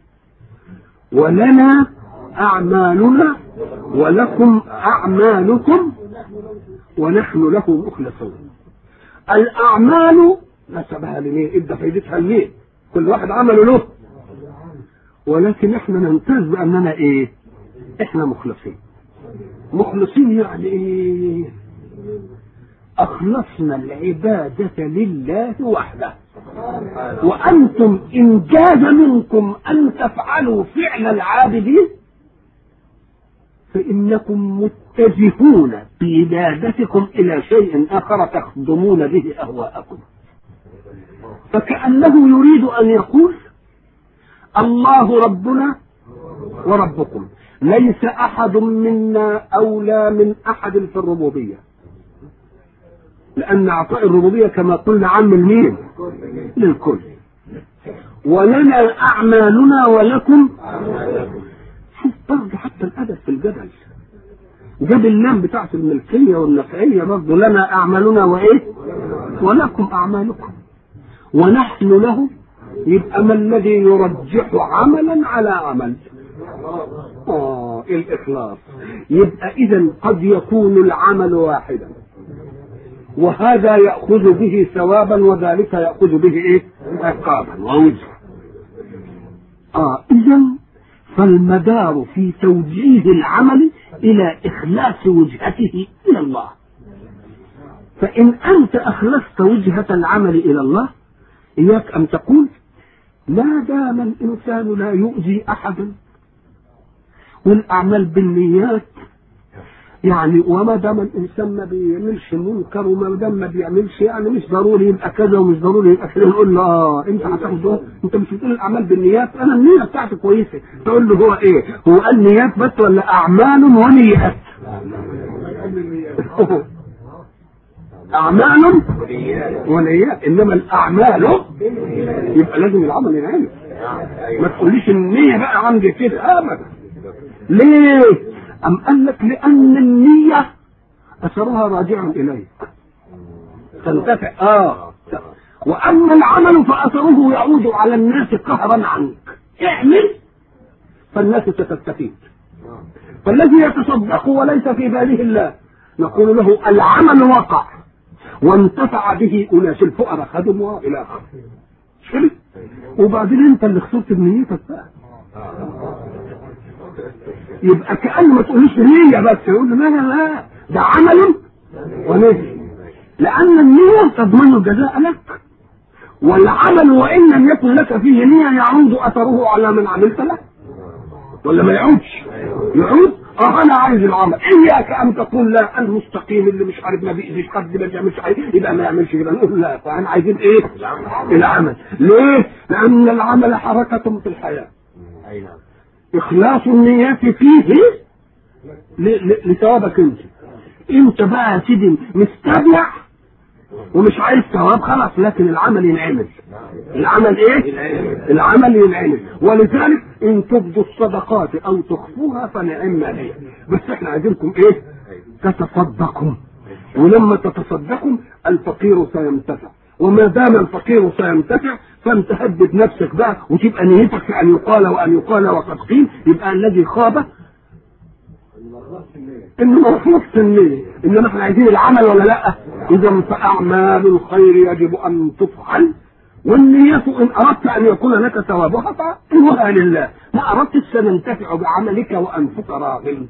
ولنا أعمالنا ولكم أعمالكم ونحن له مخلصون الأعمال نسبها لمين؟ إدى فايدتها لمين؟ كل واحد عمله له ولكن احنا نمتاز بأننا إيه؟ احنا مخلصين مخلصين يعني إيه؟ أخلصنا العبادة لله وحده وأنتم إن جاز منكم أن تفعلوا فعل العابدين فإنكم متجهون بعبادتكم إلى شيء آخر تخدمون به أهواءكم فكأنه يريد أن يقول الله ربنا وربكم ليس أحد منا أولى من أحد في الربوبية لأن أعطاء الربوبية كما قلنا عام المين للكل ولنا أعمالنا ولكم شوف برضه حتى الأدب في الجدل جاب اللام بتاعت الملكية والنفعية برضه لنا أعمالنا وإيه ولكم أعمالكم ونحن له يبقى ما الذي يرجح عملا على عمل آه الإخلاص يبقى إذا قد يكون العمل واحدا وهذا يأخذ به ثوابا وذلك يأخذ به إيه عقابا ووزرا آه إذا فالمدار في توجيه العمل إلى إخلاص وجهته إلى الله فإن أنت أخلصت وجهة العمل إلى الله إياك أن تقول ما دام الإنسان لا يؤذي أحدا والأعمال بالنيات يعني وما دام الانسان ما بيعملش منكر وما دام ما بيعملش يعني مش ضروري يبقى كذا ومش ضروري يبقى كذا نقول له اه انت هتاخد ده انت مش بتقول الاعمال بالنيات انا النيه بتاعتي كويسه تقول له هو ايه؟ هو قال نيات بس ولا اعمال ونيات؟ اعمال ونيات انما الاعمال يبقى لازم العمل ينعمل ما تقوليش النيه بقى عندي كده ابدا ليه؟ أم قال لك لأن النية أثرها راجع إليك تنتفع اه واما العمل فاثره يعود على الناس قهرا عنك اعمل فالناس ستستفيد فالذي يتصدق وليس في باله الله نقول له العمل وقع وانتفع به اناس الفقراء خدموا الى اخره مش كده؟ وبعدين انت اللي خسرت بنيتك بقى يبقى كأن ما تقوليش نية بس يقول لا لا لا ده عمل ونية لأن النية تضمن الجزاء لك والعمل وإن لم يكن لك فيه نية يعود أثره على من عملت له ولا ما يعودش يعود اه انا عايز العمل اياك ان تقول لا المستقيم اللي مش عارف ما بيأذيش حد ما بيعملش حاجه يبقى ما يعملش كده نقول لا فاحنا عايزين ايه؟ العمل ليه؟ لان العمل حركه في الحياه اي نعم اخلاص النيات فيه ل- ل- لثوابك انت انت بقى يا سيدي مستبلع ومش عايز ثواب خلاص لكن العمل ينعمل العمل ايه العمل ينعمل ولذلك ان تبدوا الصدقات او تخفوها فنعم هي بس احنا عايزينكم ايه تتصدقوا ولما تتصدقوا الفقير سينتفع وما دام الفقير سينتفع فانت هدد نفسك بقى وتبقى نيتك في ان يقال وان يقال وقد قيل يبقى الذي خاب انه ما نفس النية انما احنا عايزين العمل ولا لا اذا فاعمال الخير يجب ان تفعل والنية ان اردت ان يكون لك ثوابها فانها لله ما اردت سننتفع بعملك وانفك راغب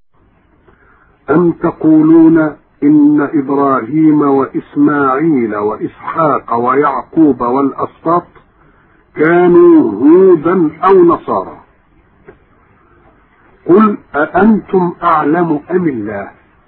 أم تقولون إن إبراهيم وإسماعيل وإسحاق ويعقوب والأسباط كانوا هودا أو نصارى قل أأنتم أعلم أم الله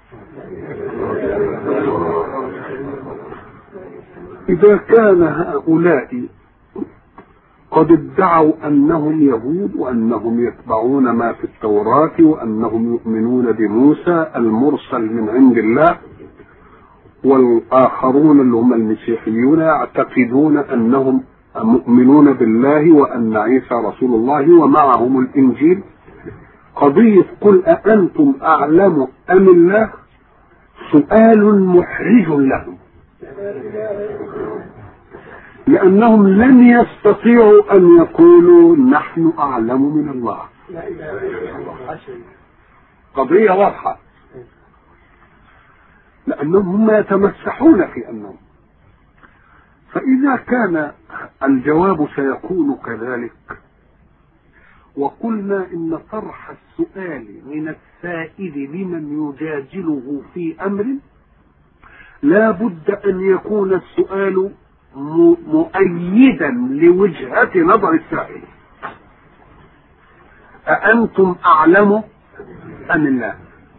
إذا كان هؤلاء قد ادعوا أنهم يهود وأنهم يتبعون ما في التوراة وأنهم يؤمنون بموسى المرسل من عند الله والآخرون اللي هم المسيحيون يعتقدون أنهم مؤمنون بالله وأن عيسى رسول الله ومعهم الإنجيل قضية قل أأنتم أعلم أم الله سؤال محرج لهم لأنهم لن يستطيعوا أن يقولوا نحن أعلم من الله قضية واضحة لأنهم هم يتمسحون في أنهم فإذا كان الجواب سيكون كذلك وقلنا إن طرح السؤال من السائل لمن يجادله في أمر لا بد أن يكون السؤال م- مؤيدا لوجهة نظر السائل أأنتم أعلم أم الله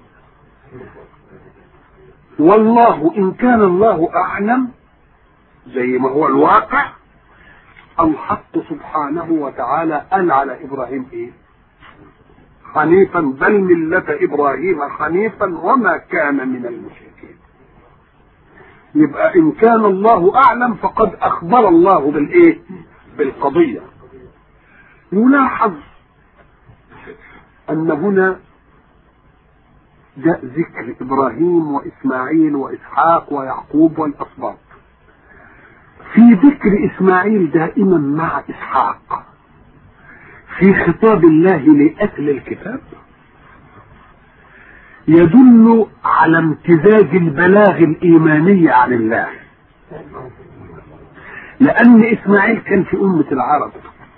والله إن كان الله أعلم زي ما هو الواقع الحق سبحانه وتعالى قال على إبراهيم إيه حنيفا بل ملة إبراهيم حنيفا وما كان من المشركين يبقى إن كان الله أعلم فقد أخبر الله بالإيه بالقضية يلاحظ أن هنا جاء ذكر إبراهيم وإسماعيل وإسحاق ويعقوب والأسباط في ذكر إسماعيل دائما مع إسحاق في خطاب الله لأهل الكتاب يدل على امتزاج البلاغ الإيماني عن الله لأن إسماعيل كان في أمة العرب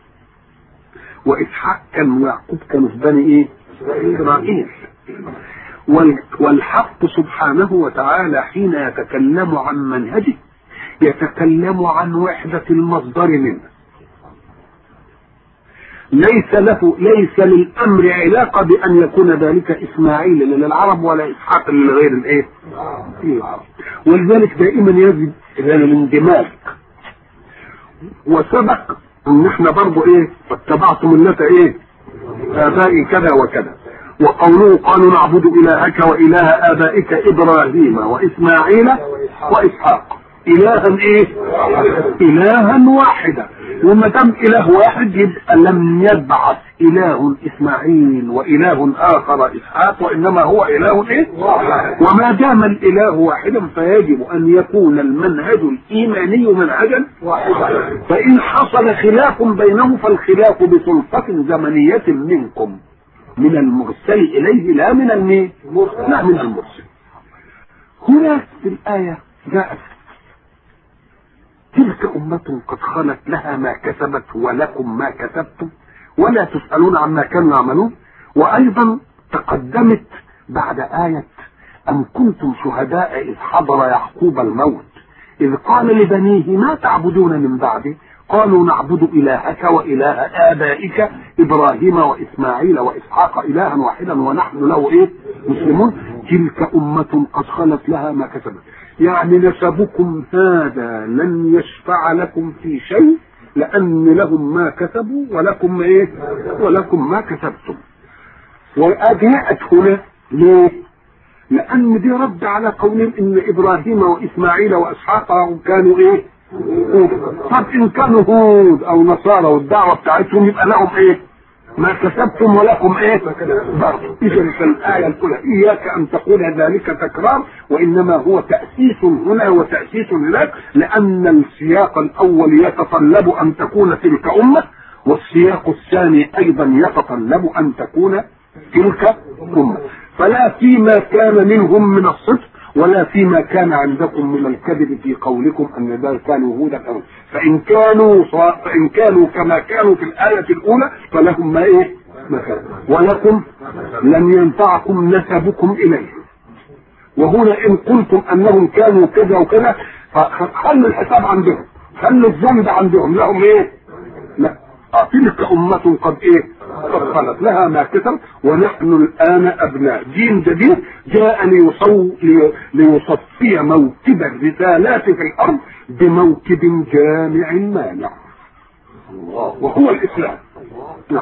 وإسحاق كان ويعقوب كانوا في بني إيه؟ إسرائيل وال- والحق سبحانه وتعالى حين يتكلم عن منهجه يتكلم عن وحدة المصدر منه ليس له ليس للامر علاقه بان يكون ذلك اسماعيل للعرب ولا اسحاق لغير الايه؟ العرب ولذلك دائما يجب الاندماج وسبق ان احنا برضه ايه؟ واتبعت مله ايه؟ ابائي كذا وكذا وقوله قالوا نعبد الهك واله ابائك ابراهيم واسماعيل واسحاق الها ايه؟ الها واحدا وما دام اله واحد يبقى لم يبعث اله اسماعيل واله اخر اسحاق وانما هو اله ايه؟ وما دام الاله واحدا فيجب ان يكون المنهج الايماني منهجا واحدا فان حصل خلاف بينه فالخلاف بسلطه زمنيه منكم من المرسل اليه لا من المين؟ لا من المرسل هناك في الايه جاءت تلك أمة قد خلت لها ما كسبت ولكم ما كسبتم ولا تسألون عما كانوا يعملون وأيضا تقدمت بعد آية أم كنتم شهداء إذ حضر يعقوب الموت إذ قال لبنيه ما تعبدون من بعدي قالوا نعبد إلهك وإله آبائك إبراهيم وإسماعيل وإسحاق إلها واحدا ونحن له إيه مسلمون تلك أمة قد خلت لها ما كسبت يعني نسبكم هذا لن يشفع لكم في شيء لأن لهم ما كسبوا ولكم إيه ولكم ما كسبتم وجاءت هنا ليه لأن دي رد على قولهم إن إبراهيم وإسماعيل وإسحاق كانوا إيه طب إن كانوا هود أو نصارى والدعوة بتاعتهم يبقى لهم إيه ما كسبتم ولكم ايه برضه اذا فالايه الاولى اياك ان تقول ذلك تكرار وانما هو تاسيس هنا وتاسيس هناك لان السياق الاول يتطلب ان تكون تلك امه والسياق الثاني ايضا يتطلب ان تكون تلك امه فلا فيما كان منهم من الصدق ولا فيما كان عندكم من الكذب في قولكم ان ذلك كانوا هودا أو فان كانوا فان كانوا كما كانوا في الايه الاولى فلهم ما ايه؟ ما كان ولكم لم ينفعكم نسبكم اليه وهنا ان قلتم انهم كانوا كذا وكذا فخلوا الحساب عندهم خلوا الذنب عندهم لهم ايه؟ لا تلك أمة قد إيه؟ قد خلت لها ما كسب ونحن الآن أبناء دين جديد جاء ليصو ليصفي موكب الرسالات في الأرض بموكب جامع مانع وهو الإسلام نعم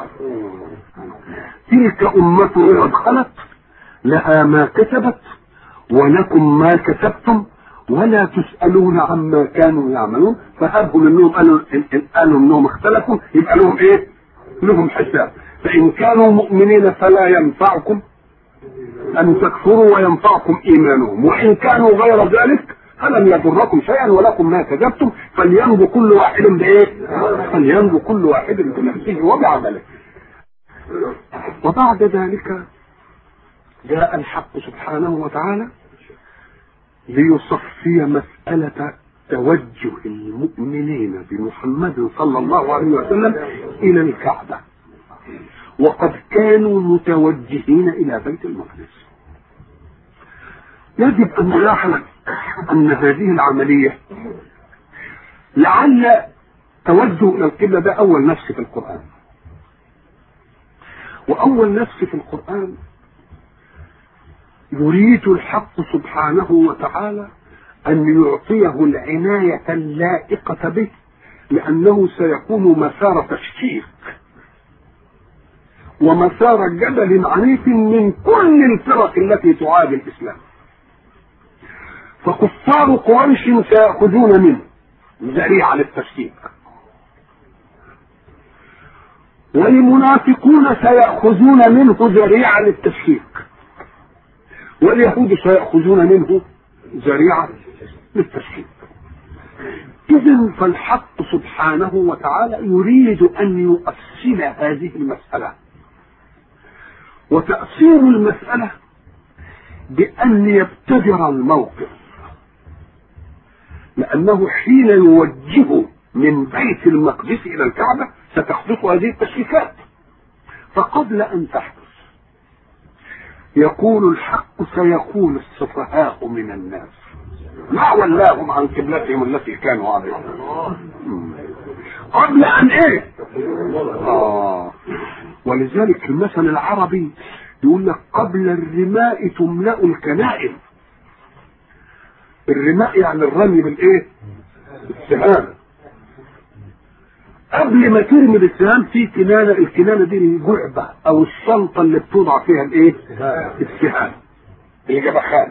تلك أمة قد خلت لها ما كسبت ولكم ما كسبتم ولا تسألون عما كانوا يعملون فهبهم انهم قالوا قالوا انهم اختلفوا يبقى لهم ايه؟ لهم حساب فإن كانوا مؤمنين فلا ينفعكم أن تكفروا وينفعكم إيمانهم وإن كانوا غير ذلك فلن يضركم شيئا ولكم ما كذبتم فلينجو كل واحد بإيه؟ فلينجو كل واحد بنفسه وبعمله وبعد ذلك جاء الحق سبحانه وتعالى ليصفي مسألة توجه المؤمنين بمحمد صلى الله عليه وسلم إلى الكعبة وقد كانوا متوجهين إلى بيت المقدس يجب أن نلاحظ أن هذه العملية لعل توجه إلى القبلة ده أول نفس في القرآن وأول نفس في القرآن يريد الحق سبحانه وتعالى أن يعطيه العناية اللائقة به لأنه سيكون مسار تشكيك ومسار جدل عنيف من كل الفرق التي تعادي الإسلام فكفار قريش سيأخذون منه ذريعة للتشكيك والمنافقون سيأخذون منه ذريعة للتشكيك واليهود سيأخذون منه ذريعة للتشكيك إذا فالحق سبحانه وتعالى يريد أن يؤصل هذه المسألة وتأصيل المسألة بأن يبتدر الموقف لأنه حين يوجه من بيت المقدس إلى الكعبة ستحدث هذه التشريفات فقبل أن تحدث يقول الحق سيقول السفهاء من الناس ما ولاهم عن قبلتهم التي كانوا عليها قبل ان ايه آه. ولذلك المثل العربي يقول لك قبل الرماء تملأ الكنائن الرماء يعني الرمي بالايه السهام قبل ما ترمي بالسهام في كنانه الكنانه دي جعبه او الشنطه اللي بتوضع فيها الايه السهام الجبخان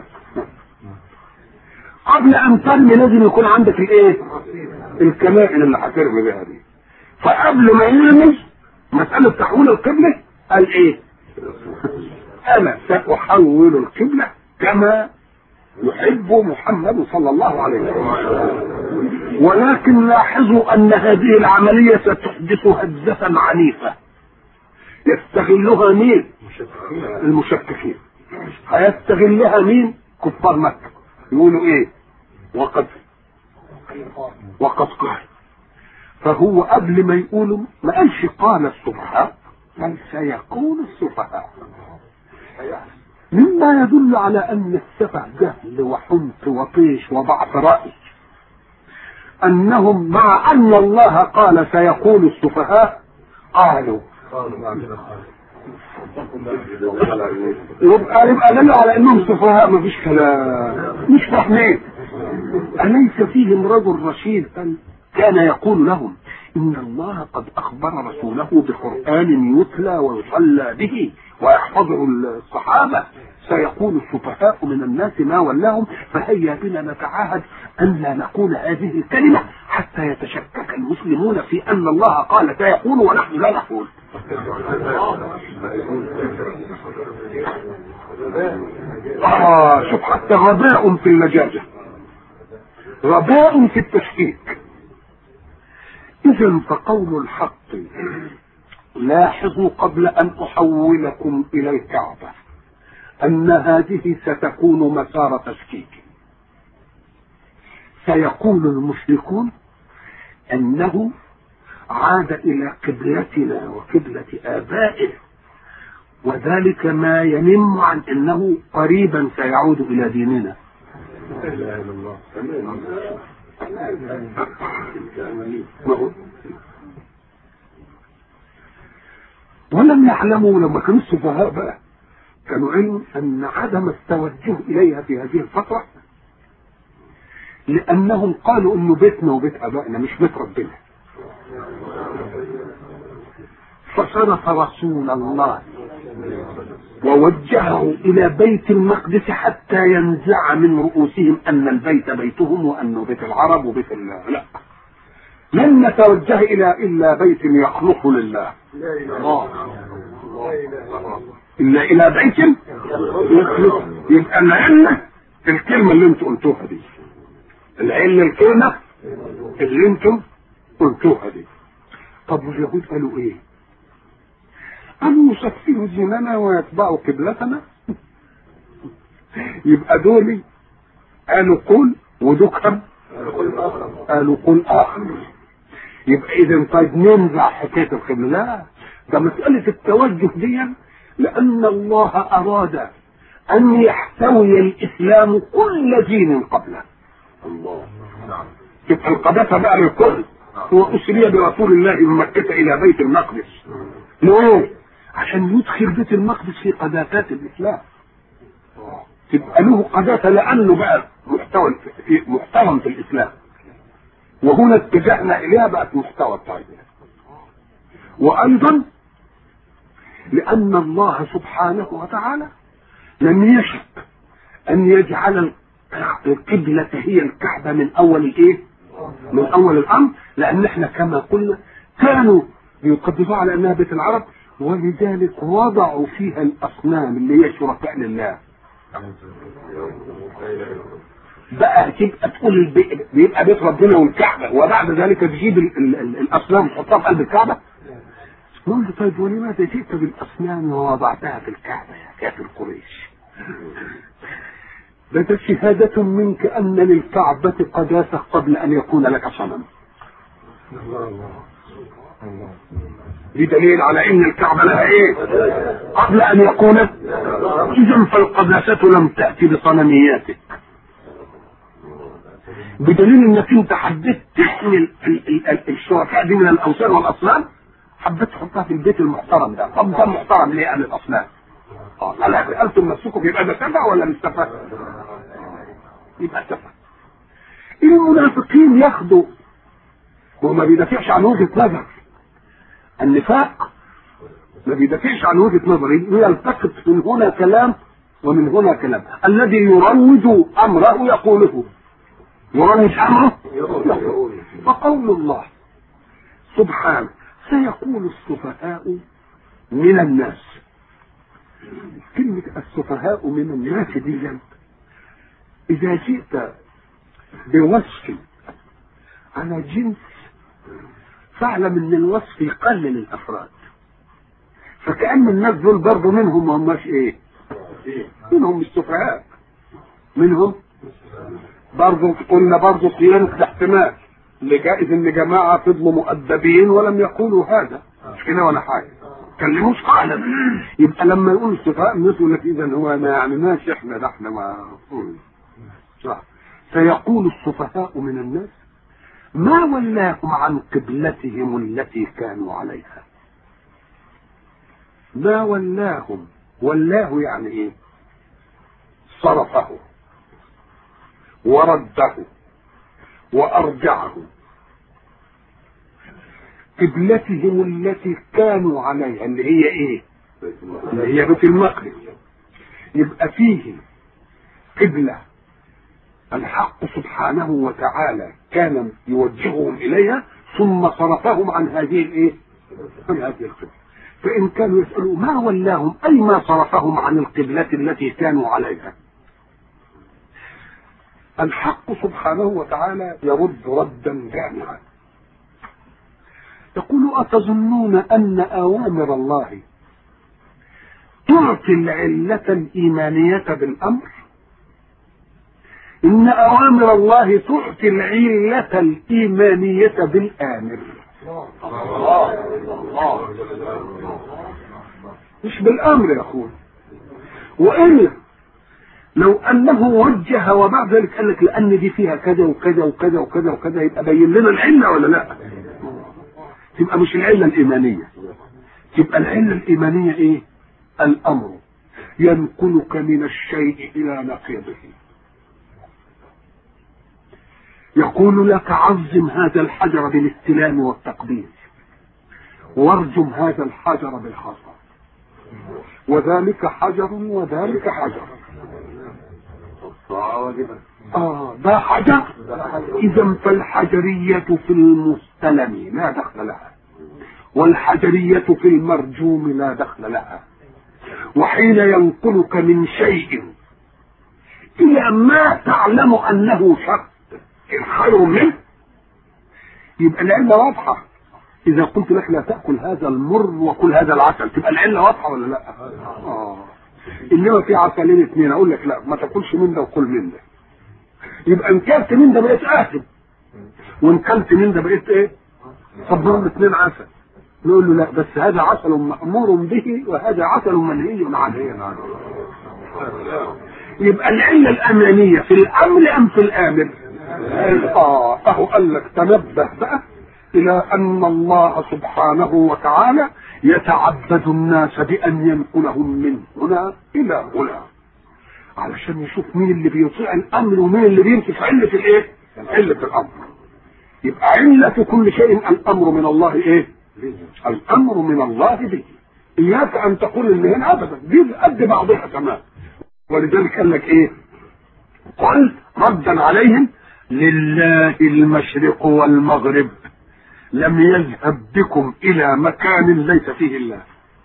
قبل ان ترمي لازم يكون عندك الايه الكمائن اللي هترمي بها دي فقبل ما يرمي مسألة تحويل القبلة قال ايه انا ساحول القبلة كما يحب محمد صلى الله عليه وسلم ولكن لاحظوا ان هذه العملية ستحدث هزة عنيفة يستغلها مين المشككين هيستغلها مين كفار مكة يقولوا ايه وقد وقد قال فهو قبل ما يقولوا ما قالش قال السفهاء بل سيقول السفهاء مما يدل على ان السفه جهل وحمق وطيش وضعف راي انهم مع ان الله قال سيقول السفهاء قالوا يبقى يبقى دل على انهم سفهاء مفيش كلام مش فاهمين اليس فيهم رجل رشيد كان يقول لهم ان الله قد اخبر رسوله بقران يتلى ويصلى به ويحفظه الصحابه سيقول السفهاء من الناس ما ولاهم فهيا بنا نتعاهد ان لا نقول هذه الكلمه حتى يتشكك المسلمون في ان الله قال سيقول ونحن لا نقول آه شوف حتى غباء في اللجاجة غباء في التشكيك إذا فقول الحق لاحظوا قبل أن أحولكم إلى الكعبة أن هذه ستكون مسار تشكيك سيقول المشركون أنه عاد إلى قبلتنا وقبلة آبائه وذلك ما ينم عن أنه قريبا سيعود إلى ديننا ولم يعلموا لما كانوا السفهاء بقى كانوا علم أن عدم التوجه إليها في هذه الفترة لأنهم قالوا إنه بيتنا وبيت آبائنا مش بيت ربنا فصرف رسول الله ووجهه الى بيت المقدس حتى ينزع من رؤوسهم ان البيت بيتهم وانه بيت العرب وبيت الله لا لن نتوجه الى الا بيت يخلص لله الا الى بيت يخلص يبقى العله الكلمه اللي انتم قلتوها دي العله الكلمه اللي انتم قلتوها دي طب واليهود قالوا ايه أن يسفهوا ديننا ويتبعوا قبلتنا يبقى دول قالوا قل ودكهم قالوا قل آخر يبقى إذا طيب ننزع حكاية القبلة لا ده مسألة التوجه دي لأن الله أراد أن يحتوي الإسلام كل دين قبله الله تبقى القداسة بقى للكل هو أسري برسول الله من مكة إلى بيت المقدس ليه؟ عشان يدخل بيت المقدس في قداسات الاسلام تبقى له قداسه لانه بقى محتوى في محترم في الاسلام وهنا اتجهنا اليها بقت محتوى الطيب وايضا لان الله سبحانه وتعالى لم يشك ان يجعل القبلة هي الكعبة من اول الايه من اول الامر لان احنا كما قلنا كانوا بيقدسوها على انها بيت العرب ولذلك وضعوا فيها الاصنام اللي هي شركاء لله بقى تبقى تقول البي... بيبقى بيت ربنا والكعبه وبعد ذلك تجيب ال... ال... ال... الاصنام تحطها في قلب الكعبه نقول له طيب ولماذا جئت بالاصنام ووضعتها في الكعبه يا كافر قريش ده شهادة منك أن للكعبة قداسة قبل أن يكون لك صنم. الله الله دي دليل على ان الكعبه لها ايه قبل ان يكون اذا فالقداسه لم تاتي بصنمياتك بدليل انك انت حبيت تحمل الشركاء دي من الاوثان والاصنام حبيت تحطها في البيت المحترم ده طب ده محترم ليه قال الاصنام اه هل انتم نفسكم يبقى ده سفه ولا مش سفه يبقى سفه المنافقين ياخدوا وما بيدافعش عن وجهه نظر النفاق ما بيدافعش عن وجهه نظري يلتقط من هنا كلام ومن هنا كلام الذي يروج امره يقوله يروج امره يقوله فقول الله سبحانه سيقول السفهاء من الناس كلمة السفهاء من الناس دي إذا جئت بوصف على جنس فاعلم ان الوصف يقلل الافراد فكأن الناس دول برضه منهم ما هماش ايه منهم السفهاء منهم برضه قلنا برضه صيانة الاحتمال اللي جائز ان جماعة فضلوا مؤدبين ولم يقولوا هذا مش كده ولا حاجة كلموش قالا يبقى لما يقول السفهاء الناس يقول لك اذا هو ما يعني ماشي احنا ده احنا ما صح سيقول السفهاء من الناس ما ولاهم عن قبلتهم التي كانوا عليها ما ولاهم ولاه يعني ايه صرفه ورده وارجعه قبلتهم التي كانوا عليها اللي هي ايه اللي هي بيت المقدس يبقى فيه قبله الحق سبحانه وتعالى كان يوجههم اليها ثم صرفهم عن هذه الايه عن هذه القبله فان كانوا يسالوا ما ولاهم اي ما صرفهم عن القبله التي كانوا عليها الحق سبحانه وتعالى يرد ردا جامعا يقول أتظنون أن أوامر الله تعطي العلة الإيمانية بالأمر إن أوامر الله تعطي العلة الإيمانية بالآمر مش بالأمر يا أخوي وإلا لو أنه وجه وبعد ذلك قال لك لأن دي فيها كذا وكذا وكذا وكذا وكذا يبقى بين لنا العلة ولا لا؟ تبقى مش العلة الإيمانية تبقى العلة الإيمانية إيه؟ الأمر ينقلك من الشيء إلى نقيضه يقول لك عظم هذا الحجر بالاستلام والتقبيل وارجم هذا الحجر بالحصى وذلك حجر وذلك حجر آه ده حجر إذا فالحجرية في المستلم لا دخل لها والحجرية في المرجوم لا دخل لها وحين ينقلك من شيء إلى ما تعلم أنه شر خير منه يبقى العلة واضحة إذا قلت لك لا تأكل هذا المر وكل هذا العسل تبقى العلة واضحة ولا لا؟ آه. إنما في عسلين اثنين أقول لك لا ما تاكلش من ده وكل من ده يبقى إن كلت من ده بقيت آثم وإن كلت من ده بقيت إيه؟ صبرهم اثنين عسل نقول له لا بس هذا عسل مأمور به وهذا عسل منهي عنه يبقى العلة الأمانية في الأمر أم في الآمر؟ آه أهو قال لك تنبه بقى إلى أن الله سبحانه وتعالى يتعبد الناس بأن ينقلهم من هنا إلى هنا علشان يشوف مين اللي بيطيع الأمر ومين اللي بيمسك علة الإيه؟ علة الأمر يبقى علة كل شيء الأمر من الله إيه؟ الأمر من الله به إياك أن تقول إن هنا أبدا دي قد بعضها كمان ولذلك قال لك إيه؟ قل ردا عليهم لله المشرق والمغرب لم يذهب بكم الى مكان ليس فيه الله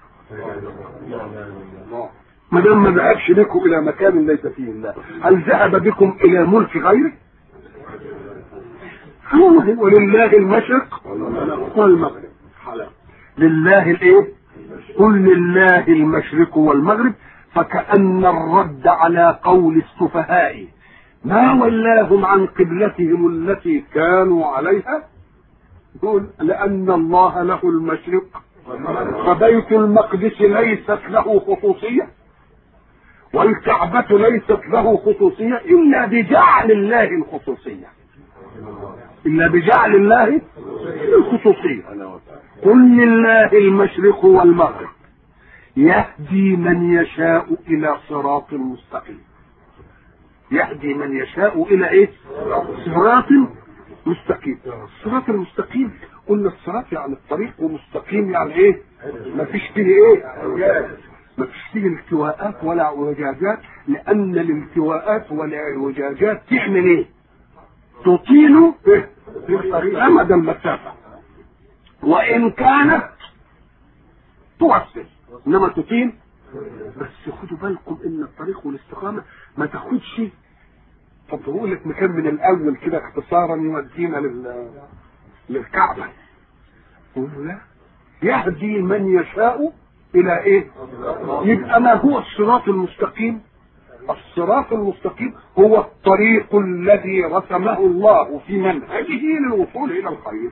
ما دام ما ذهبش بكم الى مكان ليس فيه الله هل ذهب بكم الى ملك غيره ولله المشرق والمغرب لله الايه قل لله المشرق والمغرب فكأن الرد على قول السفهاء ما ولاهم عن قبلتهم التي كانوا عليها يقول لأن الله له المشرق فبيت المقدس ليست له خصوصية والكعبة ليست له خصوصية إلا بجعل الله الخصوصية إلا بجعل الله الخصوصية قل لله المشرق والمغرب يهدي من يشاء إلى صراط مستقيم يهدي من يشاء الى ايه صراط مستقيم الصراط المستقيم قلنا الصراط يعني الطريق ومستقيم يعني ايه ما فيش فيه ايه ما فيش فيه التواءات ولا اعوجاجات لان الالتواءات والاعوجاجات تعمل ايه تطيل إيه؟ امد المسافه وان كانت توسل انما تقيم بس خدوا بالكم ان الطريق والاستقامه ما تاخدش طب بقول لك مكان من الاول كده اختصارا يودينا لل للكعبه يقول له لا يهدي من يشاء الى ايه يبقى ما هو الصراط المستقيم الصراط المستقيم هو الطريق الذي رسمه الله في منهجه للوصول الى الخير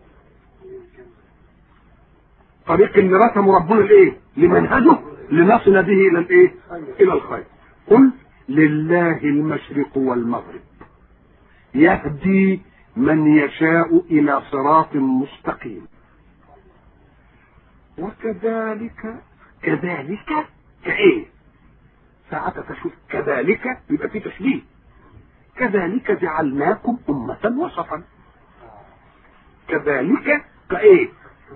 طريق اللي رسمه ربنا الايه لمنهجه لنصل به الى الايه الى الخير قل لله المشرق والمغرب يهدي من يشاء الى صراط مستقيم وكذلك كذلك كايه ساعة تشوف كذلك يبقى في تشبيه كذلك جعلناكم أمة وسطا كذلك كايه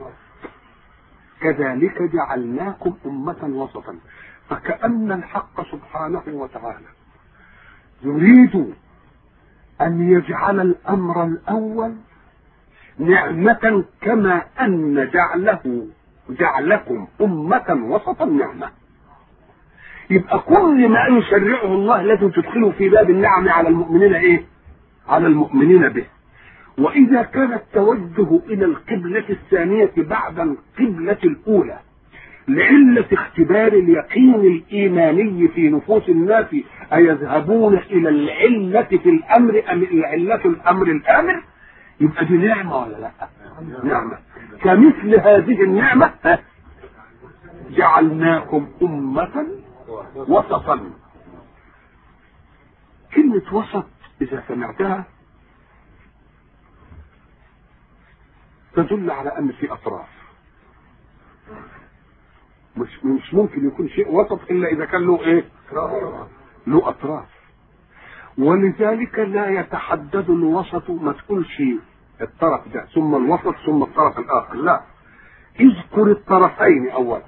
كذلك جعلناكم أمة وسطا فكأن الحق سبحانه وتعالى يريد أن يجعل الأمر الأول نعمة كما أن جعله جعلكم أمة وسطا نعمة يبقى كل ما يشرعه الله لازم تدخله في باب النعم على المؤمنين ايه على المؤمنين به واذا كان التوجه الى القبلة الثانية بعد القبلة الاولى لعلة اختبار اليقين الايماني في نفوس الناس ايذهبون الى العلة في الامر ام العلة الامر الامر يبقى دي نعمة ولا لا نعمة كمثل هذه النعمة جعلناكم أمة وسطا كلمة وسط إذا سمعتها تدل على أن في أطراف مش مش ممكن يكون شيء وسط إلا إذا كان له إيه؟ له أطراف ولذلك لا يتحدد الوسط ما تقولش الطرف ده ثم الوسط ثم الطرف الآخر لا اذكر الطرفين أولا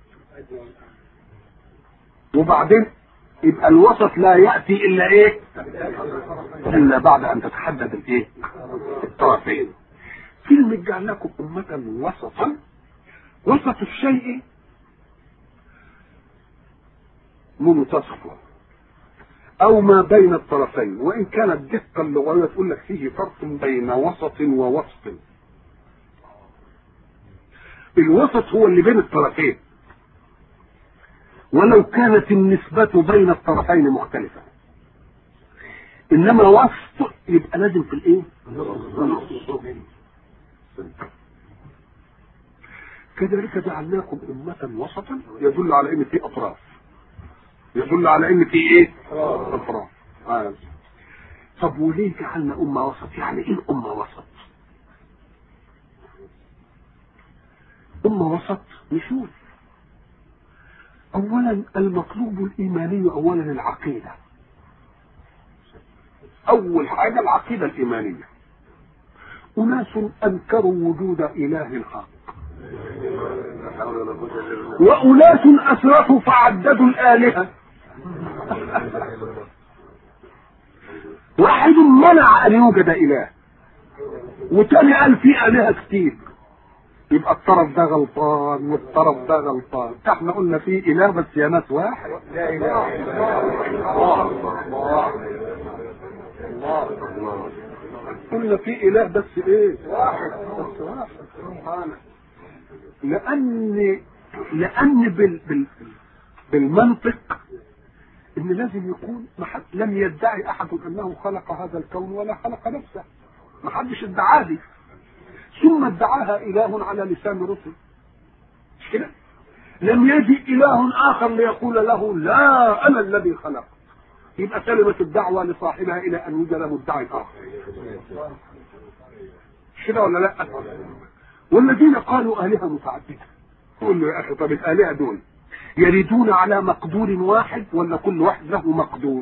وبعدين يبقى الوسط لا يأتي إلا إيه إلا بعد أن تتحدد الإيه الطرفين كلمة جعلناكم أمة وسطا وسط الشيء منتصفه أو ما بين الطرفين وإن كانت دقة اللغوية تقول لك فيه فرق بين وسط ووسط الوسط هو اللي بين الطرفين ولو كانت النسبة بين الطرفين مختلفة إنما وسط يبقى لازم في الإيه؟ كذلك جعلناكم أمة وسطا يدل على إن في أطراف يدل على إن في إيه؟ أطراف آه. طب وليه جعلنا أمة وسط؟ يعني إيه أمة وسط؟ أمة وسط نشوف اولا المطلوب الايماني اولا العقيده اول حاجه العقيده الايمانيه اناس انكروا وجود اله حق واناس اسرفوا فعددوا الالهه واحد منع ان يوجد اله وتاني قال في الهه كتير يبقى الطرف ده غلطان والطرف ده غلطان احنا قلنا في اله بس يا ناس واحد لا اله الا الله الله قلنا في اله بس ايه واحد بس واحد سبحانه لان لان بال بال بالمنطق ان لازم يكون محد لم يدعي احد انه خلق هذا الكون ولا خلق نفسه ما حدش ادعاه دي ثم ادعاها اله على لسان رسل مش كده لم يجي اله اخر ليقول له لا انا الذي خلق يبقى سلمت الدعوه لصاحبها الى ان يوجد مدعي اخر مش كده ولا لا والذين قالوا الهه متعدده قول له يا اخي طب الالهه دول يريدون على مقدور واحد ولا كل واحد له مقدور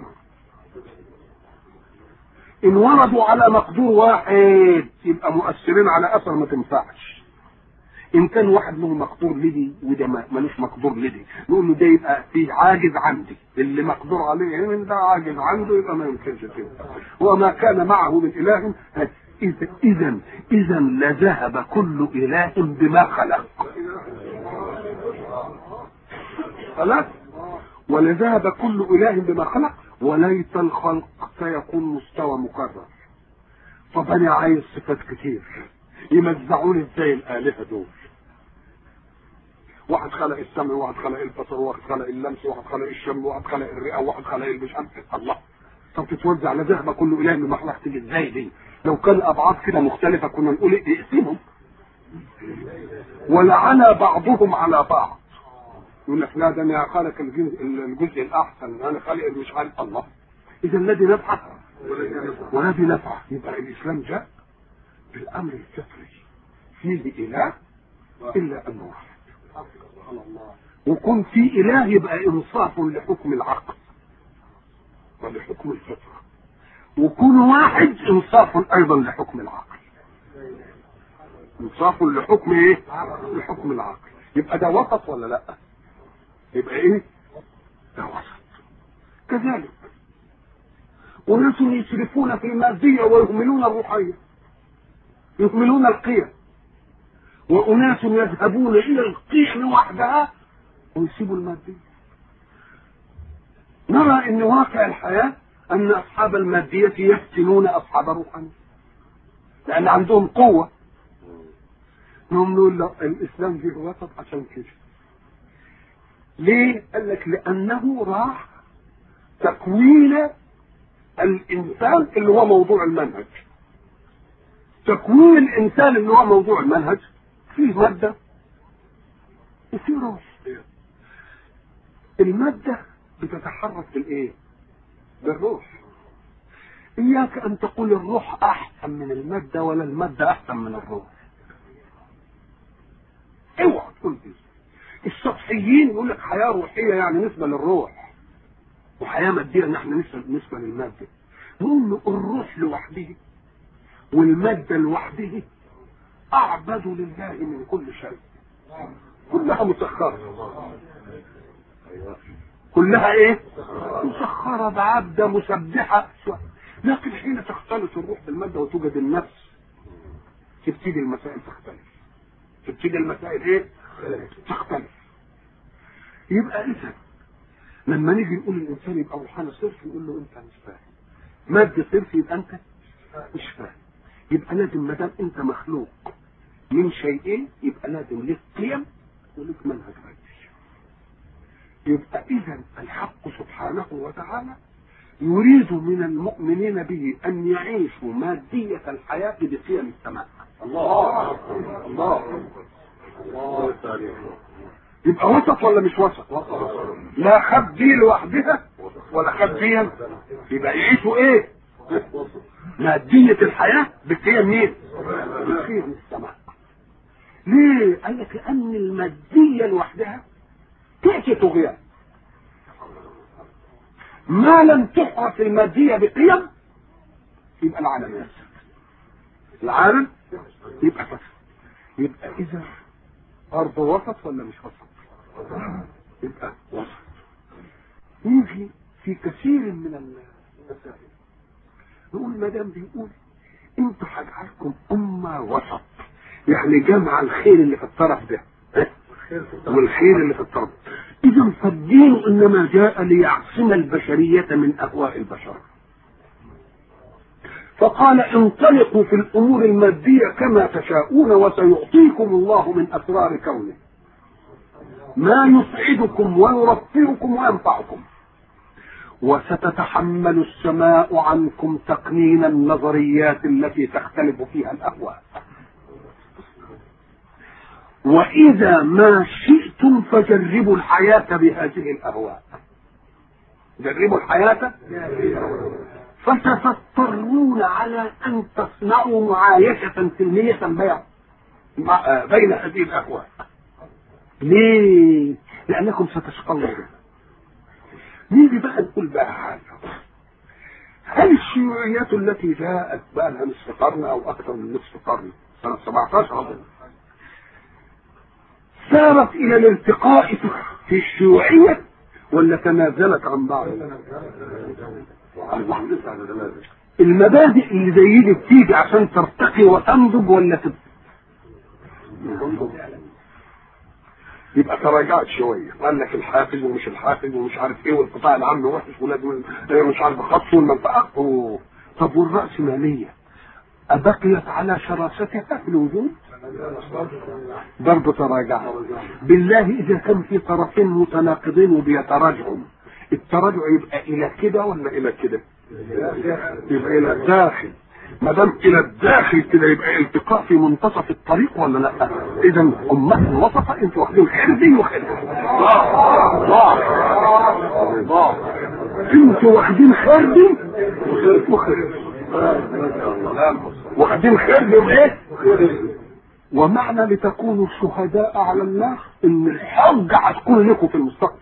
ان وردوا على مقدور واحد يبقى مؤثرين على اثر ما تنفعش ان كان واحد له مقدور لدي وده ملوش مقدور لدي نقول له ده يبقى فيه عاجز عندي اللي مقدور عليه من ده عاجز عنده يبقى ما يمكنش كده وما كان معه من اله إذا إذا إذا لذهب كل إله بما خلق خلاص ولذهب كل إله بما خلق وليت الخلق سيكون مستوى مكرر طب أنا عايز صفات كتير يمزعوني ازاي الآلهة دول واحد خلق السمع واحد خلق البصر واحد خلق اللمس واحد خلق الشم واحد خلق الرئة واحد خلق المش عارف الله طب تتوزع على ذهب كل اله من مخلوق تيجي ازاي دي لو كان ابعاد كده مختلفه كنا نقول ايه اقسمهم ولعلى بعضهم على بعض يقول لك لا ده انا خالق الجزء, الجزء الاحسن انا خالق مش عارف الله اذا الذي نفعه والذي نفعه يبقى الاسلام جاء بالامر الفطري فيه اله الا انه واحد وكون في اله يبقى انصاف لحكم العقل ولحكم الفطره وكون واحد انصاف ايضا لحكم العقل انصاف لحكم ايه لحكم العقل يبقى ده وسط ولا لا يبقى ايه ده وسط كذلك وناس يسرفون في المادية ويهملون الروحية يهملون القيم وأناس يذهبون إلى القيم وحدها ويسيبوا المادية نرى أن واقع الحياة أن أصحاب المادية يفتنون أصحاب الروحانية لأن عندهم قوة نقوم نقول له الإسلام جه وسط عشان كده ليه؟ قال لك لأنه راح تكوين الإنسان اللي هو موضوع المنهج تكوين الإنسان اللي هو موضوع المنهج فيه مادة وفيه روح المادة بتتحرك بالايه بالروح اياك ان تقول الروح احسن من المادة ولا المادة احسن من الروح اوعى تقول دي السطحيين يقول لك حياة روحية يعني نسبة للروح وحياة مادية نحن نسبة للمادة نقول له الروح لوحده والمادة لوحده أعبد لله من كل شيء كلها مسخرة كلها ايه مسخرة بعبدة مسبحة لكن حين تختلط الروح بالمادة وتوجد النفس تبتدي المسائل تختلف تبتدي المسائل ايه تختلف يبقى اذا لما نيجي نقول الانسان يبقى روحاني صرف نقول له انت مش فاهم مادة صرف يبقى انت مش فاهم يبقى لازم ما دام انت مخلوق من شيئين يبقى لازم لك قيم ولك منهج رئيس يبقى اذا الحق سبحانه وتعالى يريد من المؤمنين به ان يعيشوا مادية الحياة بقيم السماء الله الله الله يبقى وسط ولا مش وسط لا خد دي لوحدها ولا خد دي يبقى يعيشوا ايه مادية الحياة بقيم مين بقيم السماء ليه قال لك لان المادية لوحدها تأتي طغيان ما لم تحرس المادية بقيم يبقى العالم يفسد العالم يبقى فسد يبقى إذا أرض وسط ولا مش وسط يبقى وسط يجي في كثير من المسائل نقول ما دام بيقول انتوا هجعلكم أمة وسط يعني جمع الخير اللي في الطرف ده والخير اللي في الطرف اذا فالدين انما جاء ليعصم البشرية من اهواء البشر فقال انطلقوا في الامور المادية كما تشاءون وسيعطيكم الله من اسرار كونه ما يسعدكم ويرفعكم وينفعكم وستتحمل السماء عنكم تقنين النظريات التي تختلف فيها الاهواء وإذا ما شئتم فجربوا الحياة بهذه الأهواء جربوا الحياة فتضطرون على أن تصنعوا معايشة سلمية بين هذه الأهواء ليه؟ لأنكم ستشقون نيجي بقى نقول بقى حاجة هل الشيوعيات التي جاءت بقى لها نصف قرن أو أكثر من نصف قرن سنة 17 أظن سارت الى الالتقاء في الشيوعية ولا تنازلت عن بعض المبادئ اللي زي دي بتيجي عشان ترتقي وتنضج ولا تب... يبقى تراجعت شويه قال لك الحافز ومش الحافز ومش عارف ايه والقطاع العام وحش ولازم مش عارف خط والمنطقه أوه. طب والرأسمالية أبقيت على شراستها في الوجود؟ برضه تراجع بالله إذا كان في طرفين متناقضين وبيتراجعوا التراجع يبقى إلى كده ولا إلى كده؟ يبقى الى الداخل ما دام الى الداخل كده يبقى التقاء في منتصف الطريق ولا لا؟ اذا امه الوسطى انتوا واخدين خردي وخردي. الله الله الله انتوا واخدين خردي وخردي واخدين خردي وايه؟ ومعنى لتكونوا شهداء على الناس ان الحجه هتكون لكم في المستقبل.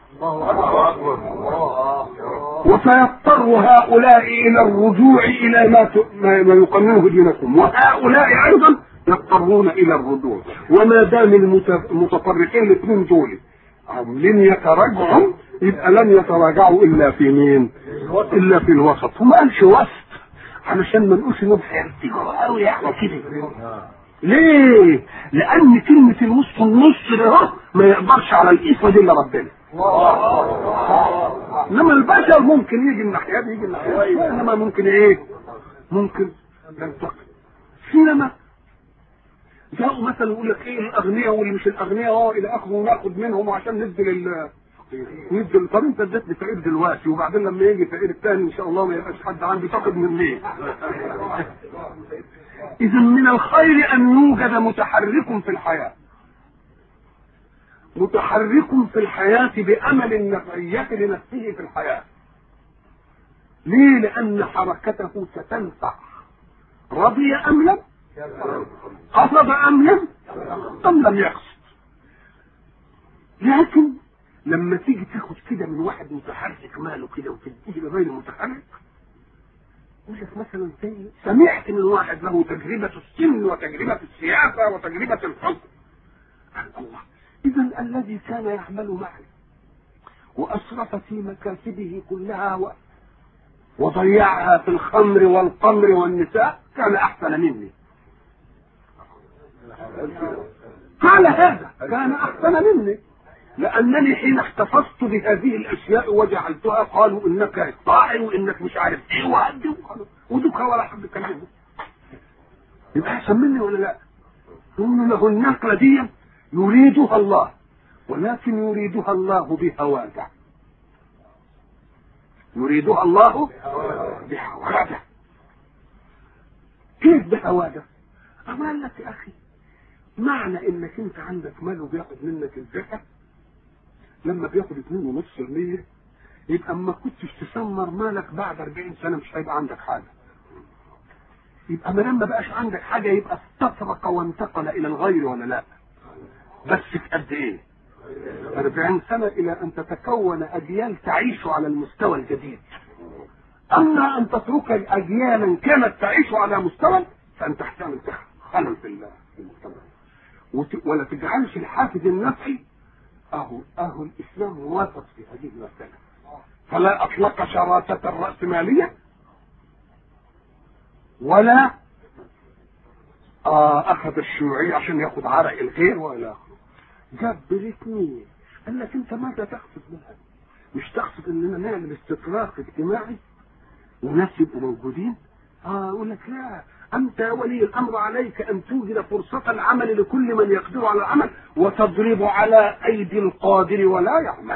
وسيضطر هؤلاء الى الرجوع الى ما ت- ما ما يقننه دينكم وهؤلاء ايضا يضطرون الى الرجوع وما دام المت- المتفرقين الاثنين دول عاملين يتراجعوا يبقى لن يتراجعوا الا في مين؟ الا في الوسط وما قالش وسط علشان ما نقولش انهم هيرتجعوا قوي يعني كده ليه؟ لأن كلمة الوسط النص ده أهو ما يقدرش على القسمة دي إلا ربنا. إنما البشر ممكن يجي الناحية دي يجي الناحية دي إنما ممكن إيه؟ ممكن ينتقل. حينما جاءوا مثلا يقول لك إيه الأغنياء واللي مش الأغنياء أه إلى آخره وناخد منهم عشان ندي لل ندي طب أنت اديتني فقير دلوقتي وبعدين لما يجي فقير الثاني إن شاء الله ما يبقاش حد عندي تاخد من مين؟ إذا من الخير أن يوجد متحرك في الحياة متحرك في الحياة بأمل النفعية لنفسه في الحياة ليه؟ لأن حركته ستنفع رضي أم لم قصد أم لم أم لم يقصد لكن لما تيجي تاخد كده من واحد متحرك ماله كده وتديه لغير متحرك يقول لك مثلا زي سمعت من واحد له تجربة السن وتجربة السياسة وتجربة الحكم قال الله إذا الذي كان يعمل معي وأسرف في مكاسبه كلها و... وضيعها في الخمر والقمر والنساء كان أحسن مني قال هذا كان أحسن مني لأنني حين احتفظت بهذه الأشياء وجعلتها قالوا إنك طاعن وإنك مش عارف إيه وأدي ودك ولا حد كلمه يبقى أحسن مني ولا لا؟ يقول له النقلة دي يريدها الله ولكن يريدها الله بهواده يريدها الله بهواده كيف بهواده؟ أما قال لك يا أخي معنى إنك أنت عندك مال وبياخد منك الزكاة لما بياخد 2.5% يبقى اما كنتش تسمر مالك بعد 40 سنه مش هيبقى عندك حاجه. يبقى ما دام ما بقاش عندك حاجه يبقى استفرق وانتقل الى الغير ولا لا؟ بس في قد ايه؟ 40 سنه الى ان تتكون اجيال تعيش على المستوى الجديد. اما ان تترك اجيالا كانت تعيش على مستوى فانت هتعمل خلل في المجتمع. وت- ولا تجعلش الحافز النفسي اهو اهو الاسلام موافق في هذه المساله فلا اطلق شراسه الراسماليه ولا آه اخذ الشيوعيه عشان ياخد عرق الغير والى اخره جاب بالاثنين قال لك انت ماذا تقصد منها مش تقصد اننا نعمل استطراق اجتماعي وناس يبقوا موجودين اه يقول لك لا انت يا ولي الامر عليك ان توجد فرصه العمل لكل من يقدر على العمل وتضرب على ايدي القادر ولا يعمل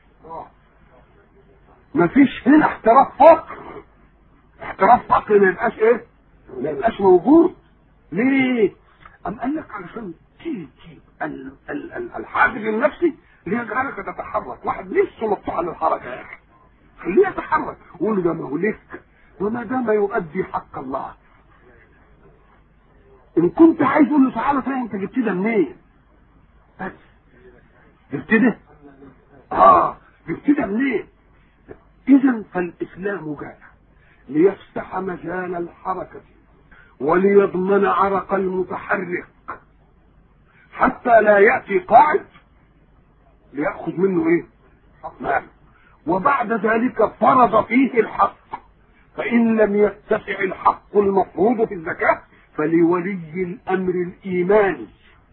ما فيش هنا احتراف فقر احتراف فقر ما يبقاش ايه ما يبقاش موجود ليه ام قال لك علشان تيجي ال- ال- ال- الحافز النفسي ليجعلك تتحرك واحد لسه مفتوح للحركه يا اخي خليه يتحرك قول له ده ما هو لك وما دام يؤدي حق الله ان كنت عايز تقول له تعالى طيب انت جبت ده منين؟ بس جبت ده؟ اه جبت ده منين؟ اذا فالاسلام جاء ليفتح مجال الحركه وليضمن عرق المتحرك حتى لا ياتي قاعد لياخذ منه ايه؟ مال وبعد ذلك فرض فيه الحق فإن لم يتسع الحق المفروض في الزكاة فلولي الأمر الإيماني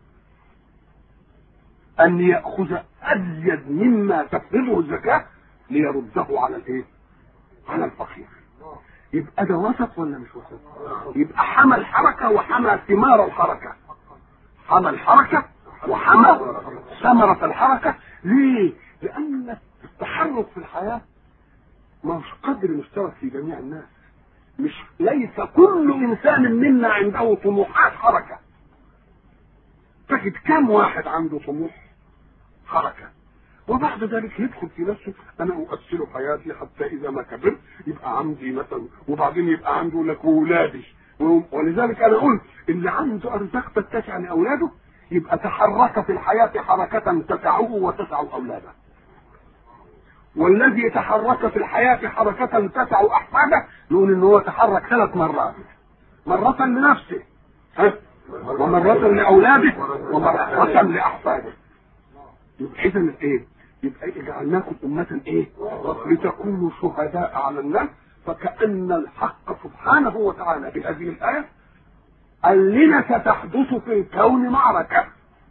أن يأخذ أزيد مما تفرضه الزكاة ليرده على الإيه؟ على الفقير. يبقى ده وسط ولا مش وسط؟ يبقى حمى الحركة وحمى ثمار الحركة. حمى الحركة وحمى ثمرة الحركة، ليه؟ لأن التحرك في الحياة مش قدر مشترك في جميع الناس. مش ليس كل إنسان منا عنده طموحات حركة. تجد كم واحد عنده طموح حركة وبعد ذلك يدخل في نفسه انا اؤثر حياتي حتى اذا ما كبرت يبقى عندي مثلا وبعدين يبقى عنده لك ولادي ولذلك انا قلت اللي عنده ارزاق تتسع لاولاده يبقى تحرك في الحياه حركه تسعه وتسع اولاده والذي تحرك في الحياه حركه تسع احفاده نقول ان هو تحرك ثلاث مرات مره لنفسه ها ومرة لأولاده ومرة لأحفاده يبقى إذا إيه؟ يبقى جعلناكم أمة إيه؟ لتكونوا شهداء على الناس فكأن الحق سبحانه وتعالى بهذه الآية قال لنا ستحدث في الكون معركة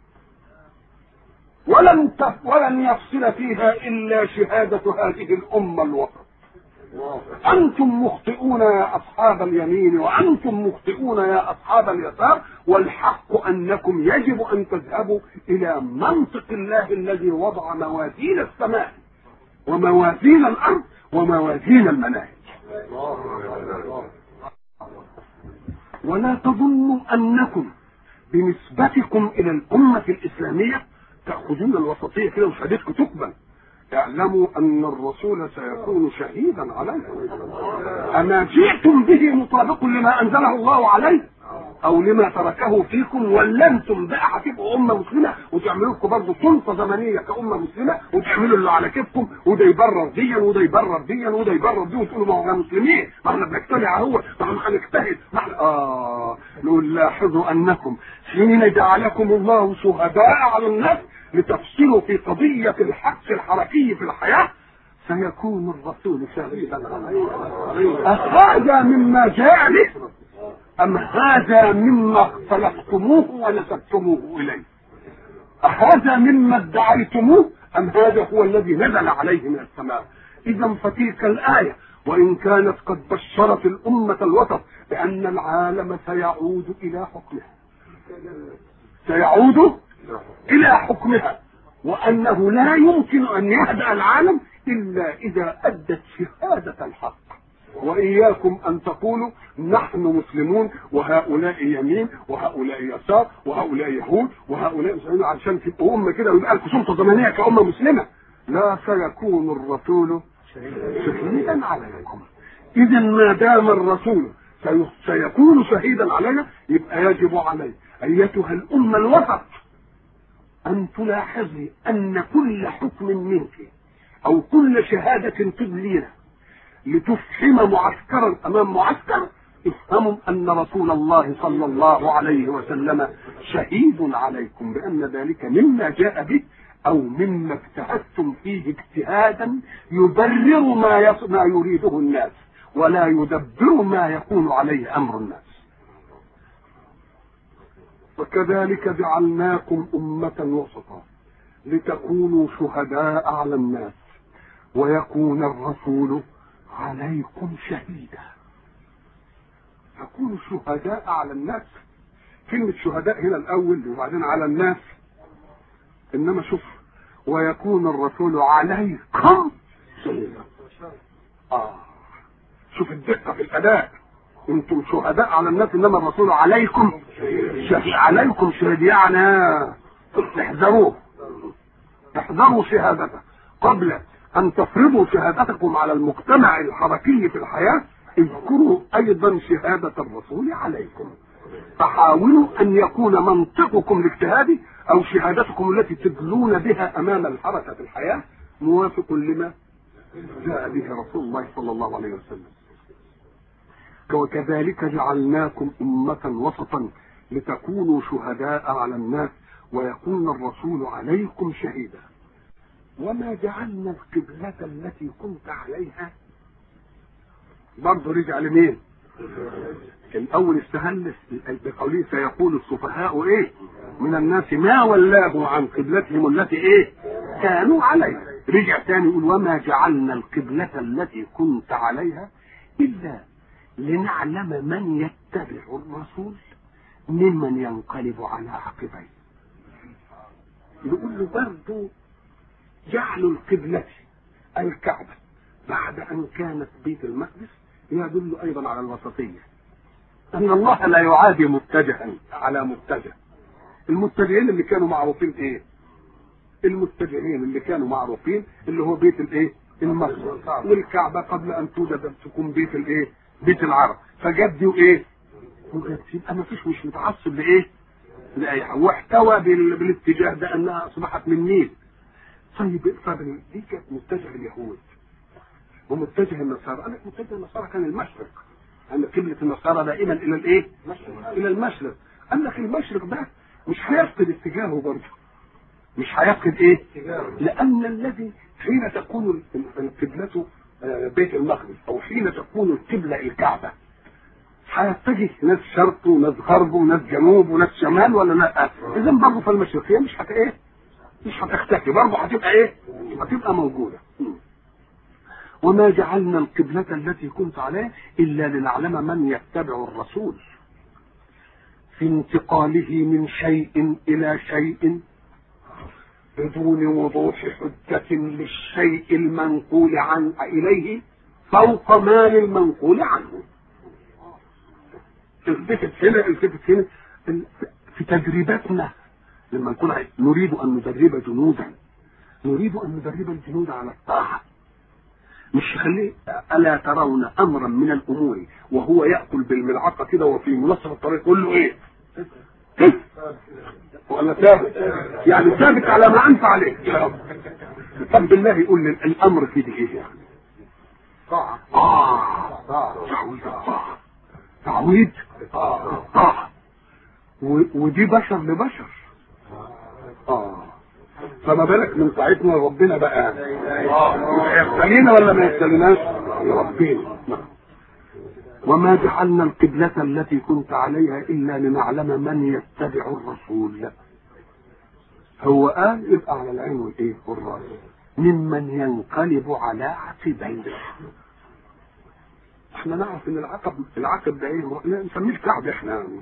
ولن ولن يفصل فيها إلا شهادة هذه الأمة الوسط أنتم مخطئون يا أصحاب اليمين وأنتم مخطئون يا أصحاب اليسار والحق أنكم يجب أن تذهبوا إلى منطق الله الذي وضع موازين السماء وموازين الأرض وموازين المناهج ولا تظنوا أنكم بنسبتكم إلى الأمة الإسلامية تأخذون الوسطية كده وشهادتكم تقبل اعلموا ان الرسول سيكون شهيدا عليكم اما جئتم به مطابق لما انزله الله عليه او لما تركه فيكم ولا انتم بقى هتبقوا امه مسلمه وتعملوا لكم برضه سلطه زمنيه كامه مسلمه وتعملوا اللي على كيفكم وده يبرر ديا وده يبرر ديا وده يبرر دي وتقولوا ما احنا مسلمين ما احنا بنجتمع اهو ما احنا هنجتهد ما احنا اه نقول لاحظوا انكم حين جعلكم الله شهداء على الناس لتفصلوا في قضية الحق الحركي في الحياة سيكون الرسول شهيدا أهذا مما جاء به أم هذا مما اختلفتموه ونسبتموه إليه أهذا مما ادعيتموه أم هذا هو الذي نزل عليه من السماء إذا فتلك الآية وإن كانت قد بشرت الأمة الوسط بأن العالم سيعود إلى حكمه سيعود الى حكمها وانه لا يمكن ان يهدأ العالم الا اذا ادت شهادة الحق واياكم ان تقولوا نحن مسلمون وهؤلاء يمين وهؤلاء يسار وهؤلاء يهود وهؤلاء مسلمين عشان تبقوا امه كده ويبقى لكم سلطه زمنيه كامه مسلمه لا سيكون الرسول شهيدا عليكم اذا ما دام الرسول سيكون شهيدا علينا يبقى يجب عليه ايتها الامه الوسط أن تلاحظي أن كل حكم منك أو كل شهادة تدلينا لتفحم معسكرا أمام معسكر افهموا أن رسول الله صلى الله عليه وسلم شهيد عليكم بأن ذلك مما جاء به أو مما اجتهدتم فيه اجتهادا يبرر ما يص... ما يريده الناس ولا يدبر ما يكون عليه أمر الناس وكذلك جعلناكم أمة وسطا لتكونوا شهداء على الناس ويكون الرسول عليكم شهيدا تكونوا شهداء على الناس كلمة شهداء هنا الأول وبعدين على الناس إنما شوف ويكون الرسول عليكم شهيدا آه شوف الدقة في الأداء انتم شهداء على الناس انما الرسول عليكم شهيد عليكم شهيد يعني احذروه احذروا شهادته قبل ان تفرضوا شهادتكم على المجتمع الحركي في الحياه اذكروا ايضا شهاده الرسول عليكم فحاولوا ان يكون منطقكم الاجتهادي او شهادتكم التي تدلون بها امام الحركه في الحياه موافق لما جاء به رسول الله صلى الله عليه وسلم وكذلك جعلناكم أمة وسطا لتكونوا شهداء على الناس ويكون الرسول عليكم شهيدا وما جعلنا القبلة التي كنت عليها برضه رجع لمين؟ الاول استهل بقوله سيقول السفهاء ايه؟ من الناس ما ولاه عن قبلتهم التي ايه؟ كانوا عليها رجع تاني يقول وما جعلنا القبلة التي كنت عليها إلا لنعلم من يتبع الرسول ممن ينقلب على عقبيه يقول له برضه جعلوا القبلة الكعبة بعد أن كانت بيت المقدس يدل أيضا على الوسطية أن الله لا يعادي متجها على متجه المتجهين اللي كانوا معروفين إيه؟ المتجهين اللي كانوا معروفين اللي هو بيت الإيه؟ المقدس والكعبة قبل أن توجد تكون بيت الإيه؟ بيت العرب فجدوا إيه؟ يبقى ما فيش مش متعصب لايه؟ لاي حاجه واحتوى بال... بالاتجاه ده انها اصبحت من مين؟ طيب طب دي كانت متجه اليهود ومتجه النصارى قال لك متجه النصارى كان المشرق ان قبله النصارى دائما الى الايه؟ الى المشرق قال لك المشرق ده مش هيفقد اتجاهه برضه مش هيفقد ايه؟ لان الذي حين تكون القبلة بيت المقدس او حين تكون القبله الكعبه هيتجه ناس شرق وناس غرب وناس جنوب وناس شمال ولا لا؟ اذا برضه في المشرقيه مش هت ايه؟ مش هتختفي برضه هتبقى ايه؟ هتبقى موجوده. وما جعلنا القبلة التي كنت عليها إلا لنعلم من يتبع الرسول في انتقاله من شيء إلى شيء بدون وضوح حجة للشيء المنقول عن إليه فوق ما للمنقول عنه التفت هنا التفت هنا في تدريباتنا لما نكون نريد ان ندرب جنودا نريد ان ندرب الجنود على الطاعه مش خليه الا ترون امرا من الامور وهو ياكل بالملعقه كده وفي منصف الطريق يقول له ايه؟ ولا ثابت يعني ثابت على ما انت عليه طب بالله يقول لي الامر في دي ايه يعني؟ طاعه اه تعويض طاعه تعويض طاعه ودي بشر لبشر اه فما بالك من طاعتنا ربنا بقى يبتلينا ولا ما يبتليناش ربنا وما جعلنا القبلة التي كنت عليها إلا لنعلم من يتبع الرسول هو قال يبقى على العين والإيه والرأس ممن ينقلب على عقبيه احنا نعرف ان العقب العقب ده ايه نسميه الكعب احنا يعني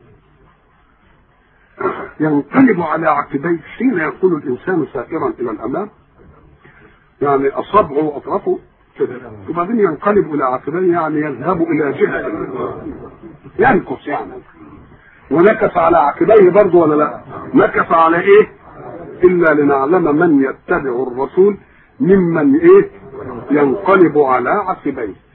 ينقلب على عقبيه حين يكون الانسان سائرا الى الامام يعني اصابعه واطرافه كده وبعدين ينقلب الى عقبيه يعني يذهب الى جهه ينكس يعني ونكس على عقبيه برضه ولا لا؟ نكس على ايه؟ الا لنعلم من يتبع الرسول ممن ايه؟ ينقلب على عقبيه